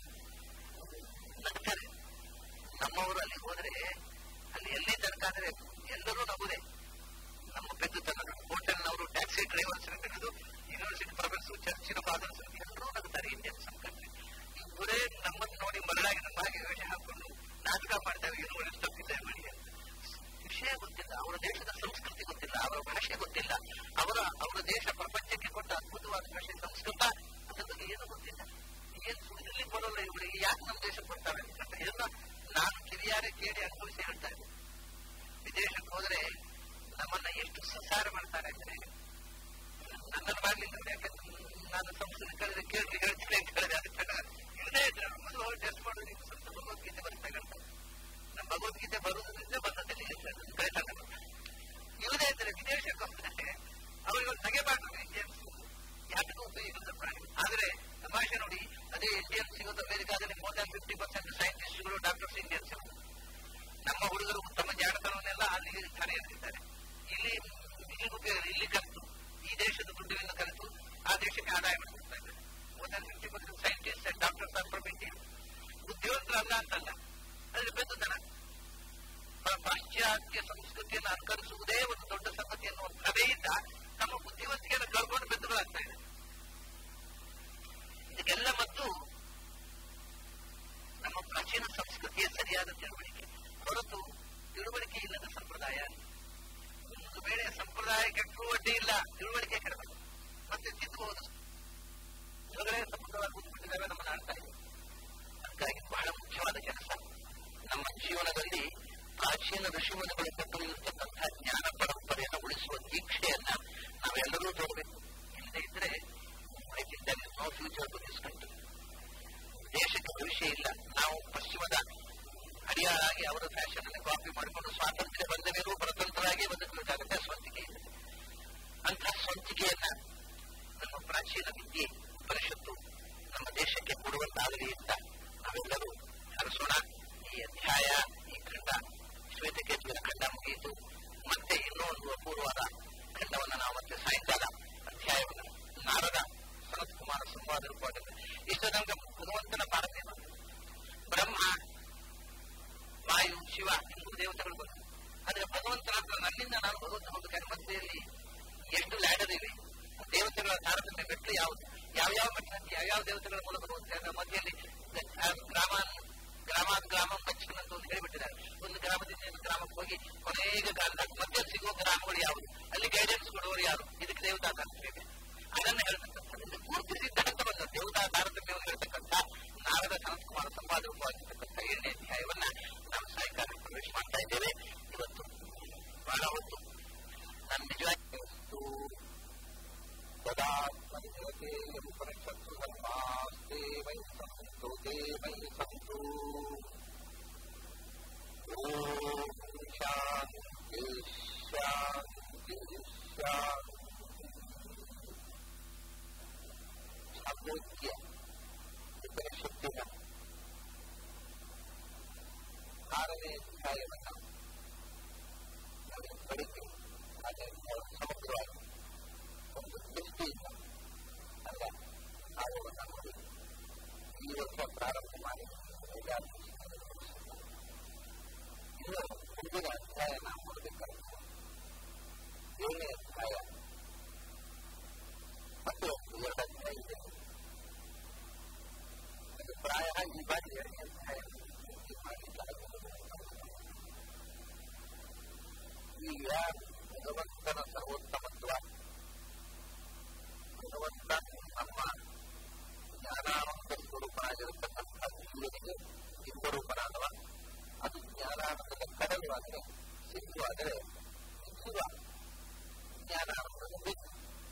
ನಗ್ತಾರೆ ನಮ್ಮವರು ಅಲ್ಲಿ ಹೋದ್ರೆ ಅಲ್ಲಿ ಎಲ್ಲಿ ತನಕ ಅಂದ್ರೆ ಎಲ್ಲರೂ ನಗುದೇ ನಮ್ಮ ಪೆದ್ದು ತನ್ನ ಹೋಟೆಲ್ನವರು ಟ್ಯಾಕ್ಸಿ ಡ್ರೈವರ್ಸ್ ಹಿಡಿದು ಯೂನಿವರ್ಸಿಟಿ ಪ್ರೊಫೆಸರ್ ಚರ್ಚಿನ ಫಾದರ್ಸ್ ಎಲ್ಲರೂ ನಗ್ತಾರೆ ಇಂಡಿಯನ್ ಕಂಟ್ರಿ ಇವರೇ ನಮ್ಮನ್ನು ನೋಡಿ ಮರಳಾಗಿ ನಮ್ಮ ಹಾಗೆ ವೇಷ ಹಾಕೊಂಡು ನಾಟಕ ಮಾಡ್ತಾರೆ ಯೂನಿವರ್ಸಿಟಿ ಆಫ್ ಇಂಡಿಯಾ ಮಾಡಿ ವಿಷಯ ಗೊತ್ತಿಲ್ಲ ಅವರ ದೇಶದ ಸಂಸ್ಕೃತಿ ಗೊತ್ತಿಲ್ಲ ಅವರ ಭಾಷೆ ಗೊತ್ತಿಲ್ಲ ಅವರ ಅವರ ದೇಶ ಪ್ರಪಂಚಕ್ಕೆ ಕೊಟ್ಟ ಅದ್ಭುತವಾದ ಭಾಷೆ ಸಂಸ್ಕೃತ ಅದರ ಬಗ್ಗೆ ಏನು ಗೊತ್ತಿಲ್ಲ ಏನ್ ಸುಳ್ಳಿ ಬರೋಲ್ಲ ಇವರಿಗೆ ಯಾಕೆ ನಮ್ಮ ದೇಶಕ್ಕೆ ಕೊಡ್ತಾರೆ ಅಂತ ಇದನ್ನ ನಾನು ಕಿರಿಯಾರೆ ಕೇಳಿ ಅನುಭವಿಸಿ ಹೇಳ್ತಾ ಇದ್ದೆ ವಿದೇಶಕ್ಕೆ ಹೋದ್ರೆ ನಮ್ಮನ್ನ ಎಷ್ಟು ಸಂಸಾರ ಮಾಡ್ತಾರೆ ಅಂದ್ರೆ ನನ್ನನ್ನು ಮಾಡ್ಲಿಲ್ಲ ಯಾಕಂದ್ರೆ ನಾನು ಸಂಸ್ಕೃತಿ ಕಳೆದ್ರೆ ಕೇಳಿ ಹೇಳ್ತೀನಿ ಅಂತ ಹೇಳಿದೆ ಅದಕ್ಕೆ ಇಲ್ಲದೇ ಇದ್ರೆ ಮೊದಲು ಹೋಗಿ ಟೆಸ್ಟ್ ಮಾಡೋದು ನಿಮ್ಗೆ ಸ್ವಲ್ಪ ಭಗವದ್ಗೀತೆ ಬರ್ತಾ ಹೇಳ್ತಾರೆ ನಮ್ಮ ಭಗವದ್ಗೀತೆ ಬರುವುದರಿಂದ ಬಂದದಲ್ಲಿ ಕಳಿತಾಗ ಇಲ್ಲದೇ ಇದ್ರೆ ವಿದೇಶಕ್ಕೆ ಹೋದ್ರೆ ಅವರಿಗೆ ಒಂದು ನಗೆಬಾರ್ದು ಇಂಡಿಯನ್ಸ್ ಯಾಕೆ ಉಪಯೋಗಿಸಿದ ಪ್ರಾಣಿ ಆದ್ರೆ ತಮಾಷೆ ನೋಡಿ ಅದೇ ಇಂಡಿಯನ್ಸ್ ಇವತ್ತು ಅಮೆರಿಕಾದಲ್ಲಿ ಮೋರ್ ದನ್ ಫಿಫ್ಟಿ ಪರ್ಸೆಂಟ್ ಸೈಂಟಿಸ್ಟ್ಗಳು ಡಾಕ್ಟರ್ಸ್ ಇಂಡಿಯನ್ಸ್ ನಮ್ಮ ಹುಡುಗರು ತಮ್ಮ ಜಾಣತನವನ್ನೆಲ್ಲ ಅಲ್ಲಿ ಠಾಣೆ ಇರ್ತಿದ್ದಾರೆ ಇಲ್ಲಿ ಇಲ್ಲಿ ಉಪಯೋಗ ಇಲ್ಲಿ ಕಲಿತು ಈ ದೇಶದ ದುಡ್ಡಿನಿಂದ ಕಲಿತು ಆ ದೇಶಕ್ಕೆ ಆದಾಯ ಮಾಡಿಸ್ತಾ ಇದ್ದಾರೆ more than fifty percent scientist and doctors are from India ಬುದ್ಧಿವಂತರು ಅಲ್ಲ ಅಂತಲ್ಲ ಅದ್ರ ಬೆಂದುತನ ಪಾಶ್ಚಾತ್ಯ ಸಂಸ್ಕೃತಿಯನ್ನು ಅನುಕರಿಸುವುದೇ ಒಂದು ದೊಡ್ಡ ಸಂಗತಿ ಎನ್ನುವ ಭ್ರಮೆಯಿಂದ ನಮ್ಮ ಬುದ್ಧಿವಂತಿಕೆಯನ್ನು ಕಳ್ಕೊಂಡು ಬೆಂದುಗಳಾಗ್ತಾ ಇದೆ ಇದಕ್ಕೆಲ್ಲ ಮತ್ತು ನಮ್ಮ ಪ್ರಾಚೀನ ಸಂಸ್ಕೃತಿಯ ಸರಿಯಾದ ತಿಳುವಳಿಕೆ ಹೊರತು ತಿಳುವಳಿಕೆ ಇಲ್ಲದ ಸಂಪ್ರದಾಯ ಒಂದು ವೇಳೆ ಸಂಪ್ರದಾಯ ಕೆಟ್ಟರೂ ಅಡ್ಡಿ ಇಲ್ಲ ತಿಳುವಳಿಕೆ ಕೆಡಬೇಕು ಮತ್ತೆ ತಿದ್ದಬಹುದು ಹೊರಗಡೆ ಸಂಪೂರ್ಣವಾಗಿ ಕೂತ್ಬಿಟ್ಟಿದ್ದಾವೆ ನಮ್ಮನ್ನು ಆಡ್ತಾ ಇದೆ ಅದಕ್ಕಾಗಿ ಬಹಳ ಮುಖ್ಯವಾದ ಕೆಲಸ ನಮ್ಮ ಜೀವನದಲ್ಲಿ ಪ್ರಾಚೀನ ಋಷಿಮುನಿಗಳಿಂದ ಪಡೆದಿರ್ತಕ್ಕಂಥ ಜ್ಞಾನ ಪರಂಪರೆಯನ್ನು ಉಳಿಸುವ ದೀಕ್ಷೆಯನ್ನ ನಾವೆಲ್ಲರೂ ತೋರಬೇಕು ಇಲ್ಲದೆ ಇದ್ರೆ no future to this country ದೇಶಕ್ಕೆ ಭವಿಷ್ಯ ಇಲ್ಲ ನಾವು ಪಶ್ಚಿಮದ ಅಡಿಯಾಳಾಗಿ ಅವರ ಫ್ಯಾಷನ್ ಅನ್ನು ಕಾಪಿ ಮಾಡಿಕೊಂಡು ಸ್ವಾತಂತ್ರ್ಯ ಬಂದ ಮೇಲೂ ಪರತಂತ್ರರಾಗಿ ಬದುಕಬೇಕಾಗುತ್ತೆ ಸ್ವಂತಿಕೆ ಇದೆ ಅಂತಹ ಸ್ವಂತಿಕೆಯನ್ನ ನಮ್ಮ ಪ್ರಾಚೀನ ವಿದ್ಯೆ ಪರಿಷತ್ತು ನಮ್ಮ ದೇಶಕ್ಕೆ ಕೊಡುವಂತಾಗಲಿ ಅಂತ ನಾವೆಲ್ಲರೂ ಹರಸೋಣ ಈ ಅಧ್ಯಾಯ ಈ ಖಂಡ ಶ್ವೇತಕೇತುವಿನ ಖಂಡ ಮುಗಿಯಿತು ಮತ್ತೆ ಇನ್ನೂ ಒಂದು ಅಪೂರ್ವವಾದ ಖಂಡವನ್ನು ನಾವು ಮತ್ತೆ ಸಾಯಂಕಾಲ ಅಧ್ಯಾಯವನ್ನು ನಾರದ ಸನತ್ ಕುಮಾರ ಸಂವಾದ ರೂಪದಲ್ಲಿ ಇಷ್ಟು ತನಕ ಭಗವಂತನ ಪಾಲನೆ ಬ್ರಹ್ಮ ವಾಯು ಶಿವ ಮೂರು ದೇವತೆಗಳು ಬಂದರು ಆದ್ರೆ ಭಗವಂತನ ಹತ್ರ ನನ್ನಿಂದ ನಾನು ಭಗವಂತ ಹೋಗಬೇಕಾದ್ರೆ ಮಧ್ಯೆಯಲ್ಲಿ ಎಷ್ಟು ಲ್ಯಾಡರ್ ಇವೆ ದೇವತೆಗಳ ತಾರತಮ್ಯ ಮೆಟ್ಲು ಯಾವುದು ಯಾವ್ಯಾವ ಮೆಟ್ಟಿನಲ್ಲಿ ಯಾವ್ಯಾವ ದೇವತೆಗಳ ಮೂಲಕ ಭಗವಂತ ಮಧ್ಯೆಯಲ್ಲಿ ಗ್ರಾಮ ಗ್ರಾಮಾದ್ ಗ್ರಾಮ ಪಶ್ಚಿಮ ಅಂತ ಒಂದು ಹೇಳಿಬಿಟ್ಟಿದ್ದಾರೆ ಒಂದು ಗ್ರಾಮದಿಂದ ಇನ್ನೊಂದು ಗ್ರಾಮಕ್ಕೆ ಹೋಗಿ ಕೊನೆಗೆ ಕಾಲದಾಗ ಮಧ್ಯ ಸಿಗುವ ಗ್ರಾಮಗಳು ಯಾವುದು ಅಲ್ಲಿ ಗೈಡೆನ್ಸ್ ಕೊಡುವವರು ಯಾರು ಇದಕ್ಕೆ ದೇವತಾ ತಾರತಮ್ಯ ಅದನ್ನ ಹೇಳ್ತಕ್ಕಂಥ ಪೂರ್ತಿ ಸಿದ್ಧಾಂತ ಬಂದ ದೇವತಾ ತಾರತಮ್ಯವನ್ನು ಹೇಳ್ತಕ್ಕಂಥ ನಾರದ ಸನತ್ಕುಮಾರ ಸಂವಾದ ರೂಪವಾಗಿರ್ತಕ್ಕಂಥ ಏಳನೇ ಅಧ್ಯಾಯವನ್ನ ನಾವು ಸಾಯಂಕಾಲ ಪ್ರವೇಶ ಮಾಡ್ತಾ ಇದ್ದೇವೆ ಇವತ್ತು ಬಹಳ ಹೊತ್ತು ನಾನು ನಿಜವಾಗಿ ವಸ್ತು ತದಾತ್ಮನಿರತೆ ಉಪನಿಷತ್ತು ಧರ್ಮಾಸ್ತೆ ವೈ ಸಂತು ತೇ ವೈ ಸಂತು ಓಂ ಶಾಂತಿ ಶಾಂತಿ ಶಾಂತಿ ಸಾಮೂಹಿಕ ಉಪನಿಷತ್ತಿನ ಆರನೇ ಅಧ್ಯಾಯವನ್ನು ಈ ವರ್ಷ ಪ್ರಾರಂಭ ಮಾಡಿ ಇನ್ನು ಮುಂದಿನ ಅಧ್ಯಾಯ ನಾವು ನೋಡಬೇಕಾಗ್ತದೆ ಏಳನೇ ಅಧ್ಯಾಯ ಮತ್ತು ಎರಡು ಅಧ್ಯಾಯ ಇದೆ ಅದು ಪ್ರಾಯ ಈ ಬಾರಿ ಎರಡನೇ ಅಧ್ಯಾಯ ಈಗ ಭಗವಂತನ ಸರ್ವೋತ್ತಮತ್ವ ಭಗವಂತ ನಮ್ಮ ಜ್ಞಾನಾನಂದ ಸ್ವರೂಪನಾಗಿರತಕ್ಕಂಥ ಜೀವನಿಗೆ ಬಿಂಬರೂಪನಾದವ ಅದು ಜ್ಞಾನಾನಂದದ ಕಡಲು ಆದರೆ ಸಿಂಧು ಆದರೆ ಜೀವ ಜ್ಞಾನಾನಂದದ ಬಿಂದು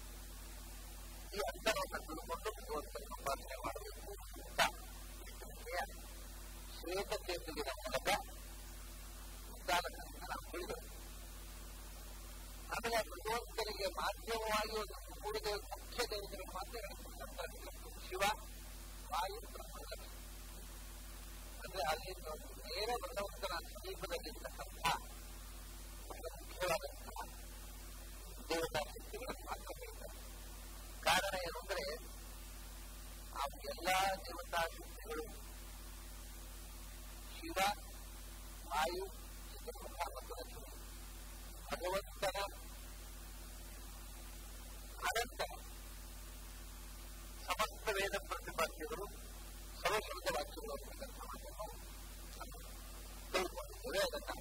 ಈ ಅಂತರವನ್ನು ತಿಳ್ಕೊಂಡು ಭಗವಂತನ ಉಪಾಸನೆ ಮಾಡಬೇಕು ಅಂತ ವಿಷ್ಣುವಿನ ಶ್ವೇತಕೇತುವಿನ ಮೂಲಕ ಉದ್ದಾಲಕರಿಂದ ನಾವು ತಿಳಿದರು ಆಮೇಲೆ ಭಗವಂತನಿಗೆ ಮಾಧ್ಯಮವಾಗಿ ಒಂದು ಮೂರು ದೇವ ಮುಖ್ಯ ದೇವತೆಗಳು ಮಾತ್ರ ಶಿವ ವಾಯು ಬ್ರಹ್ಮ ಲಕ್ಷ್ಮಿ ಅಂದ್ರೆ ಅಲ್ಲಿಂದ ಒಂದು ನೇರ ಭಗವಂತನ ಸಮೀಪದಲ್ಲಿರ್ತಕ್ಕಂಥ ಬಹಳ ಮುಖ್ಯವಾದಂತಹ ದೇವತಾ ಶಕ್ತಿಗಳನ್ನು ಮಾತ್ರ ಹೇಳ್ತಾರೆ ಕಾರಣ ಏನು ಅಂದ್ರೆ ಆ ಎಲ್ಲಾ ದೇವತಾ ಶಕ್ತಿಗಳು ಶಿವ ವಾಯು ಚತುರ್ಮುಖ ಮತ್ತು ಲಕ್ಷ್ಮಿ ಭಗವಂತನ ಅನಂತರ ಸಮಸ್ತ ವೇದ ಪ್ರತಿಪಾದ್ಯಗಳು ಸರ್ವಶಬ್ದ ವಾಕ್ಯಗಳು ಅಂತಕ್ಕಂಥ ತಿಳ್ಕೊಂಡಿದ್ದೇವೆ ಅದನ್ನ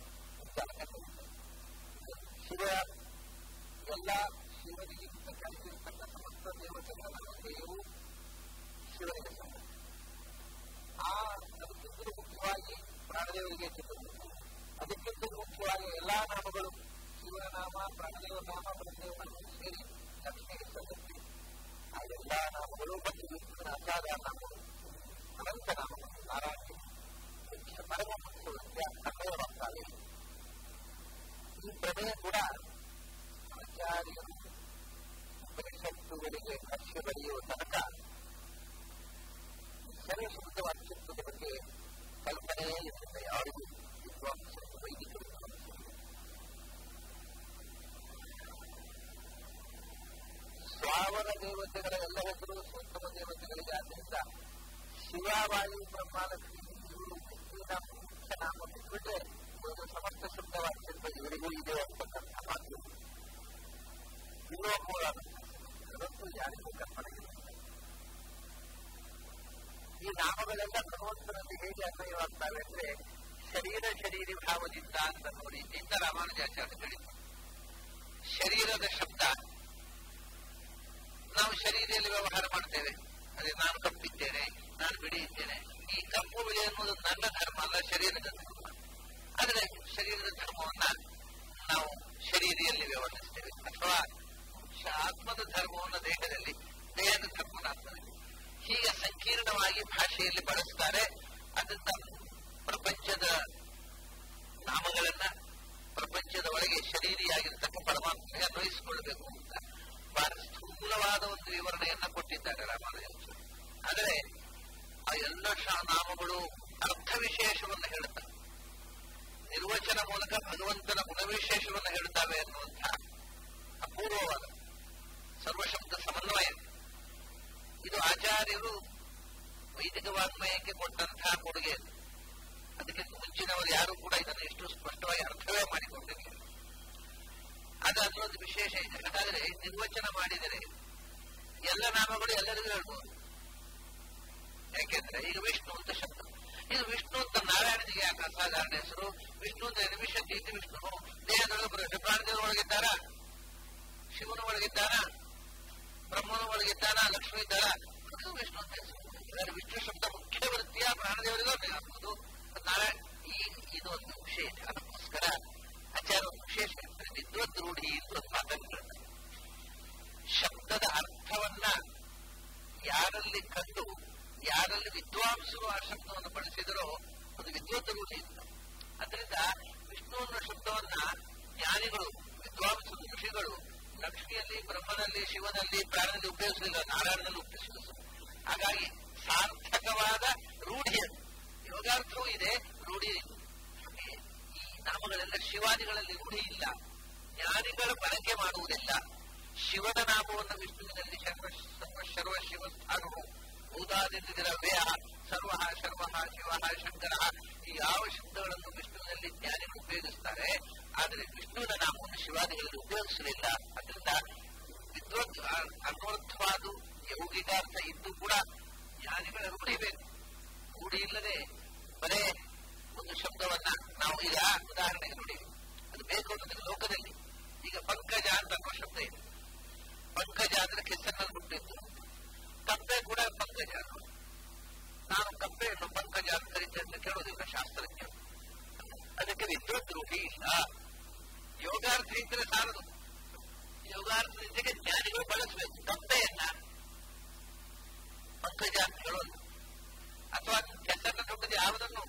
ಶಿವ ಎಲ್ಲ ಶಿವನಿಗಿಂತ ಕಲಿಸಿರ್ತಕ್ಕ ಸಮಸ್ತ ದೇವತೆಗಳ ನಮಗೆ ಶಿವನಿಗೆ ಸಂಬಂಧ ಆ ಅದಕ್ಕಿಂತ ಮುಖ್ಯವಾಗಿ ಪ್ರಾಣದೇವರಿಗೆ ಚತುರ್ಮುಖ ಅದಕ್ಕಿಂತ ಮುಖ್ಯವಾಗಿ ಎಲ್ಲಾ ನಾಮಗಳು ಶಿವನ ನಾಮ ಪ್ರಾಣದೇವ ನಾಮ ಬ್ರಹ್ಮದೇವ ಸೇರಿ ಲಕ್ಷ್ಮಿಗೆ ಸಲ್ಲುತ್ತೆ ಆ ಎಲ್ಲಾ ನಾಮಗಳು ಮತ್ತು ವಿಷ್ಣುವಿನ ಅಸಾಧಾರ ನಾಮಗಳು ಅನಂತ ನಾಮಗಳು ನಾರಾಯಣ ಮುಖ್ಯ ಪರಮ ಮುಖ್ಯ ಅನ್ವಯವಾಗ್ತವೆ ಈ ಪ್ರಮೇಯ ಕೂಡ ಆಚಾರ್ಯರು ಉಪನಿಷತ್ತುಗಳಿಗೆ ಭಾಷ್ಯ ಬರೆಯುವ ತನಕ ಸರ್ವಶಬ್ದ ವಾಕ್ಯತ್ವದ ಬಗ್ಗೆ ಕಲ್ಪನೆಯೇ ಇರಲಿಲ್ಲ ಯಾರಿಗೂ ವಿದ್ವಾಂಸರು ವೈದಿಕರು ಸ್ವಾವರ ದೇವತೆಗಳ ಎಲ್ಲ ಹೆಸರು ಸೋತ್ತಮ ದೇವತೆಗಳಿಗೆ ಆದ್ದರಿಂದ ಶಿವವಾಯು ಬ್ರಹ್ಮಾಲಕ್ಷ್ಮಿ ಇವರು ಮುಖ್ಯ ಮುಖ್ಯ ನಾಮ ಬಿಟ್ಬಿಟ್ರೆ ಒಂದು ಸಮಸ್ತ ಶಬ್ದವಾಕ್ಯದ ಇವರಿಗೂ ಇದೆ ಅಂತಕ್ಕಂಥ ಮಾತು ವಿಲೋಪೂರ ಅದಕ್ಕೂ ಯಾರಿಗೂ ಕಲ್ಪನೆ ಇಲ್ಲ ಈ ನಾಮಗಳೆಲ್ಲ ಭಗವಂತನಲ್ಲಿ ಹೇಗೆ ಅನ್ವಯವಾಗ್ತವೆ ಅಂದ್ರೆ ಶರೀರ ಶರೀರಿ ಭಾವದಿಂದ ಅಂತ ನೋಡಿ ಇಂದ ರಾಮಾನುಜಾಚಾರ್ಯ ಹೇಳಿದ್ರು ಶರೀರದ ಶಬ್ದ ನಾವು ಶರೀರದಲ್ಲಿ ವ್ಯವಹಾರ ಮಾಡ್ತೇವೆ ಅದೇ ನಾನು ಕಪ್ಪಿದ್ದೇನೆ ನಾನು ಬಿಡಿ ಇದ್ದೇನೆ ಈ ಕಪ್ಪು ಬಿಳಿ ಅನ್ನೋದು ನನ್ನ ಧರ್ಮ ಅಲ್ಲ ಶರೀರದ ಧರ್ಮ ಆದರೆ ಶರೀರದ ಧರ್ಮವನ್ನ ನಾವು ಶರೀರಿಯಲ್ಲಿ ವ್ಯವಹರಿಸ್ತೇವೆ ಅಥವಾ ಆತ್ಮದ ಧರ್ಮವನ್ನು ದೇಹದಲ್ಲಿ ದೇಹದ ಧರ್ಮನಾಗ್ತದೆ ಹೀಗೆ ಸಂಕೀರ್ಣವಾಗಿ ಭಾಷೆಯಲ್ಲಿ ಬಳಸ್ತಾರೆ ಅದನ್ನ ಪ್ರಪಂಚದ ನಾಮಗಳನ್ನ ಪ್ರಪಂಚದ ಒಳಗೆ ಶರೀರಿಯಾಗಿರ್ತಕ್ಕ ಪರಮಾತ್ಮನಿಗೆ ಅನ್ವಯಿಸಿಕೊಳ್ಳಬೇಕು ಅಂತ ಬಹಳ ಸ್ಥೂಲವಾದ ಒಂದು ವಿವರಣೆಯನ್ನ ಕೊಟ್ಟಿದ್ದಾರೆ ರಾಮಾನುಜಾಚಾರ್ಯ ಆದರೆ ಆ ಎಲ್ಲ ನಾಮಗಳು ಅರ್ಥ ವಿಶೇಷವನ್ನು ಹೇಳುತ್ತವೆ ನಿರ್ವಚನ ಮೂಲಕ ಭಗವಂತನ ಗುಣವಿಶೇಷವನ್ನು ಹೇಳುತ್ತವೆ ಅನ್ನುವಂತಹ ಅಪೂರ್ವವಾದ ಸರ್ವಶಬ್ದ ಸಮನ್ವಯ ಇದು ಆಚಾರ್ಯರು ವೈದಿಕ ವಾಗ್ಮಯಕ್ಕೆ ಕೊಟ್ಟಂತಹ ಕೊಡುಗೆ ಅದಕ್ಕೆ ಮುಂಚಿನವರು ಯಾರು ಕೂಡ ಇದನ್ನು ಎಷ್ಟು ಸ್ಪಷ್ಟವಾಗಿ ಅರ್ಥವೇ ಮಾಡಿಕೊಂಡಿರಲಿಲ್ಲ ಅದು ಅದೊಂದು ವಿಶೇಷ ಇದೆ ಹಾಗಾದರೆ ನಿರ್ವಚನ ಮಾಡಿದರೆ ಎಲ್ಲ ನಾಮಗಳು ಎಲ್ಲರಿಗೂ ಹೇಳ್ಬೋದು ಯಾಕೆಂದ್ರೆ ಈಗ ವಿಷ್ಣು ಅಂತ ಶಬ್ದ ಇದು ವಿಷ್ಣು ಅಂತ ನಾರಾಯಣನಿಗೆ ಯಾಕೆ ಅಸಾಧಾರಣ ಹೆಸರು ವಿಷ್ಣು ಅಂತ ನಿಮಿಷ ಇದ್ದು ವಿಷ್ಣು ದೇಹದೊಳಗೆ ಬರುತ್ತೆ ಪ್ರಾಣದೇವರ ಒಳಗಿದ್ದಾರ ಶಿವನ ಒಳಗಿದ್ದಾರ ಬ್ರಹ್ಮನ ಒಳಗಿದ್ದಾನ ಲಕ್ಷ್ಮಿ ಇದ್ದಾರ ಅದು ವಿಷ್ಣು ಅಂತ ಹೆಸರು ವಿಷ್ಣು ಶಬ್ದ ಮುಖ್ಯ ವೃತ್ತಿಯ ಪ್ರಾಣದೇವರಿಗೂ ಆಗ್ಬೋದು ನಾರಾಯಣ ಈ ಇದು ಒಂದು ವಿಶೇಷ ಅದಕ್ಕೋಸ್ಕರ ಆಚಾರ ವಿಶೇಷ ವಿದ್ವತ್ ರೂಢಿ ಅಂತ ಒಂದು ಮಾತನ್ನು ಶಬ್ದದ ಅರ್ಥವನ್ನ ಯಾರಲ್ಲಿ ಕಂಡು ಯಾರಲ್ಲಿ ವಿದ್ವಾಂಸರು ಆ ಶಬ್ದವನ್ನು ಬಳಸಿದರೋ ಅದು ವಿದ್ವತ್ ರೂಢಿ ಅಂತ ಅದರಿಂದ ವಿಷ್ಣು ಅನ್ನೋ ಶಬ್ದವನ್ನ ಜ್ಞಾನಿಗಳು ವಿದ್ವಾಂಸರು ಋಷಿಗಳು ಲಕ್ಷ್ಮಿಯಲ್ಲಿ ಬ್ರಹ್ಮನಲ್ಲಿ ಶಿವನಲ್ಲಿ ಪ್ರಾಣದಲ್ಲಿ ಉಪಯೋಗಿಸಲಿಲ್ಲ ನಾರಾಯಣನಲ್ಲಿ ಉಪಯೋಗಿಸಿದ್ರು ಹಾಗಾಗಿ ಸಾರ್ಥಕವಾದ ರೂಢಿ ಅದು ಯೋಗಾರ್ಥವೂ ಇದೆ ರೂಢಿ ಈ ನಾಮಗಳೆಲ್ಲ ಶಿವಾದಿಗಳಲ್ಲಿ ರೂಢಿ ಇಲ್ಲ ಜ್ಞಾನಿಗಳು ಬಳಕೆ ಮಾಡುವುದಿಲ್ಲ ಶಿವನ ನಾಮವನ್ನು ವಿಷ್ಣುವಿನಲ್ಲಿ ಸರ್ವ ಸರ್ವ ಶಿವ ಸ್ಥಾನವು ಭೂತಾದಿರವೇ ಸರ್ವ ಶರ್ವ ಶಿವ ಶಂಕರ ಈ ಯಾವ ಶಬ್ದಗಳನ್ನು ವಿಷ್ಣುವಿನಲ್ಲಿ ಜ್ಞಾನಿಗಳು ಉಪಯೋಗಿಸ್ತಾರೆ ಆದರೆ ವಿಷ್ಣುವಿನ ನಾಮವನ್ನು ಶಿವಾದಿಗಳಲ್ಲಿ ಉಪಯೋಗಿಸಲಿಲ್ಲ ಅದರಿಂದ ವಿದ್ವತ್ ಅನ್ವರ್ಥವಾದ ಯೌಗಿಕಾರ್ಥ ಇದ್ದು ಕೂಡ ಜ್ಞಾನಿಗಳ ರೂಢಿ ಬೇಕು ರೂಢಿ ಇಲ್ಲದೆ ಬರೇ ಒಂದು ಶಬ್ದವನ್ನ ನಾವು ಈಗ ಉದಾಹರಣೆಗೆ ನೋಡಿ ಅದು ಬೇಕು ಅನ್ನೋದಕ್ಕೆ ಲೋಕದಲ್ಲಿ ಈಗ ಪಂಕಜ ಅಂತ ಅನ್ನೋ ಶಬ್ದ ಇದೆ ಪಂಕಜ ಅಂದ್ರೆ ಕೆಸರಿನಲ್ಲಿ ಬಿಟ್ಟಿತ್ತು ಕಪ್ಪೆ ಕೂಡ ಪಂಕಜ ನಾನು ಕಪ್ಪೆಯನ್ನು ಪಂಕಜ ಅಂತ ಕರೀತೇನೆ ಅಂತ ಕೇಳೋದಿಲ್ಲ ಶಾಸ್ತ್ರಜ್ಞ ಅದಕ್ಕೆ ವಿದ್ವತ್ ರೂಢಿ ಇಲ್ಲ ಯೋಗಾರ್ಥ ಇದ್ರೆ ಸಾಲದು ಯೋಗಾರ್ಥ ಜೊತೆಗೆ ಜ್ಞಾನಿಗಳು ಬಳಸಬೇಕು ಕಪ್ಪೆಯನ್ನ ಪಂಕಜ ಅಂತ ಹೇಳೋದು ಅಥವಾ ಕೆಸರನ್ನ ದೊಡ್ಡದು ಯಾವುದನ್ನು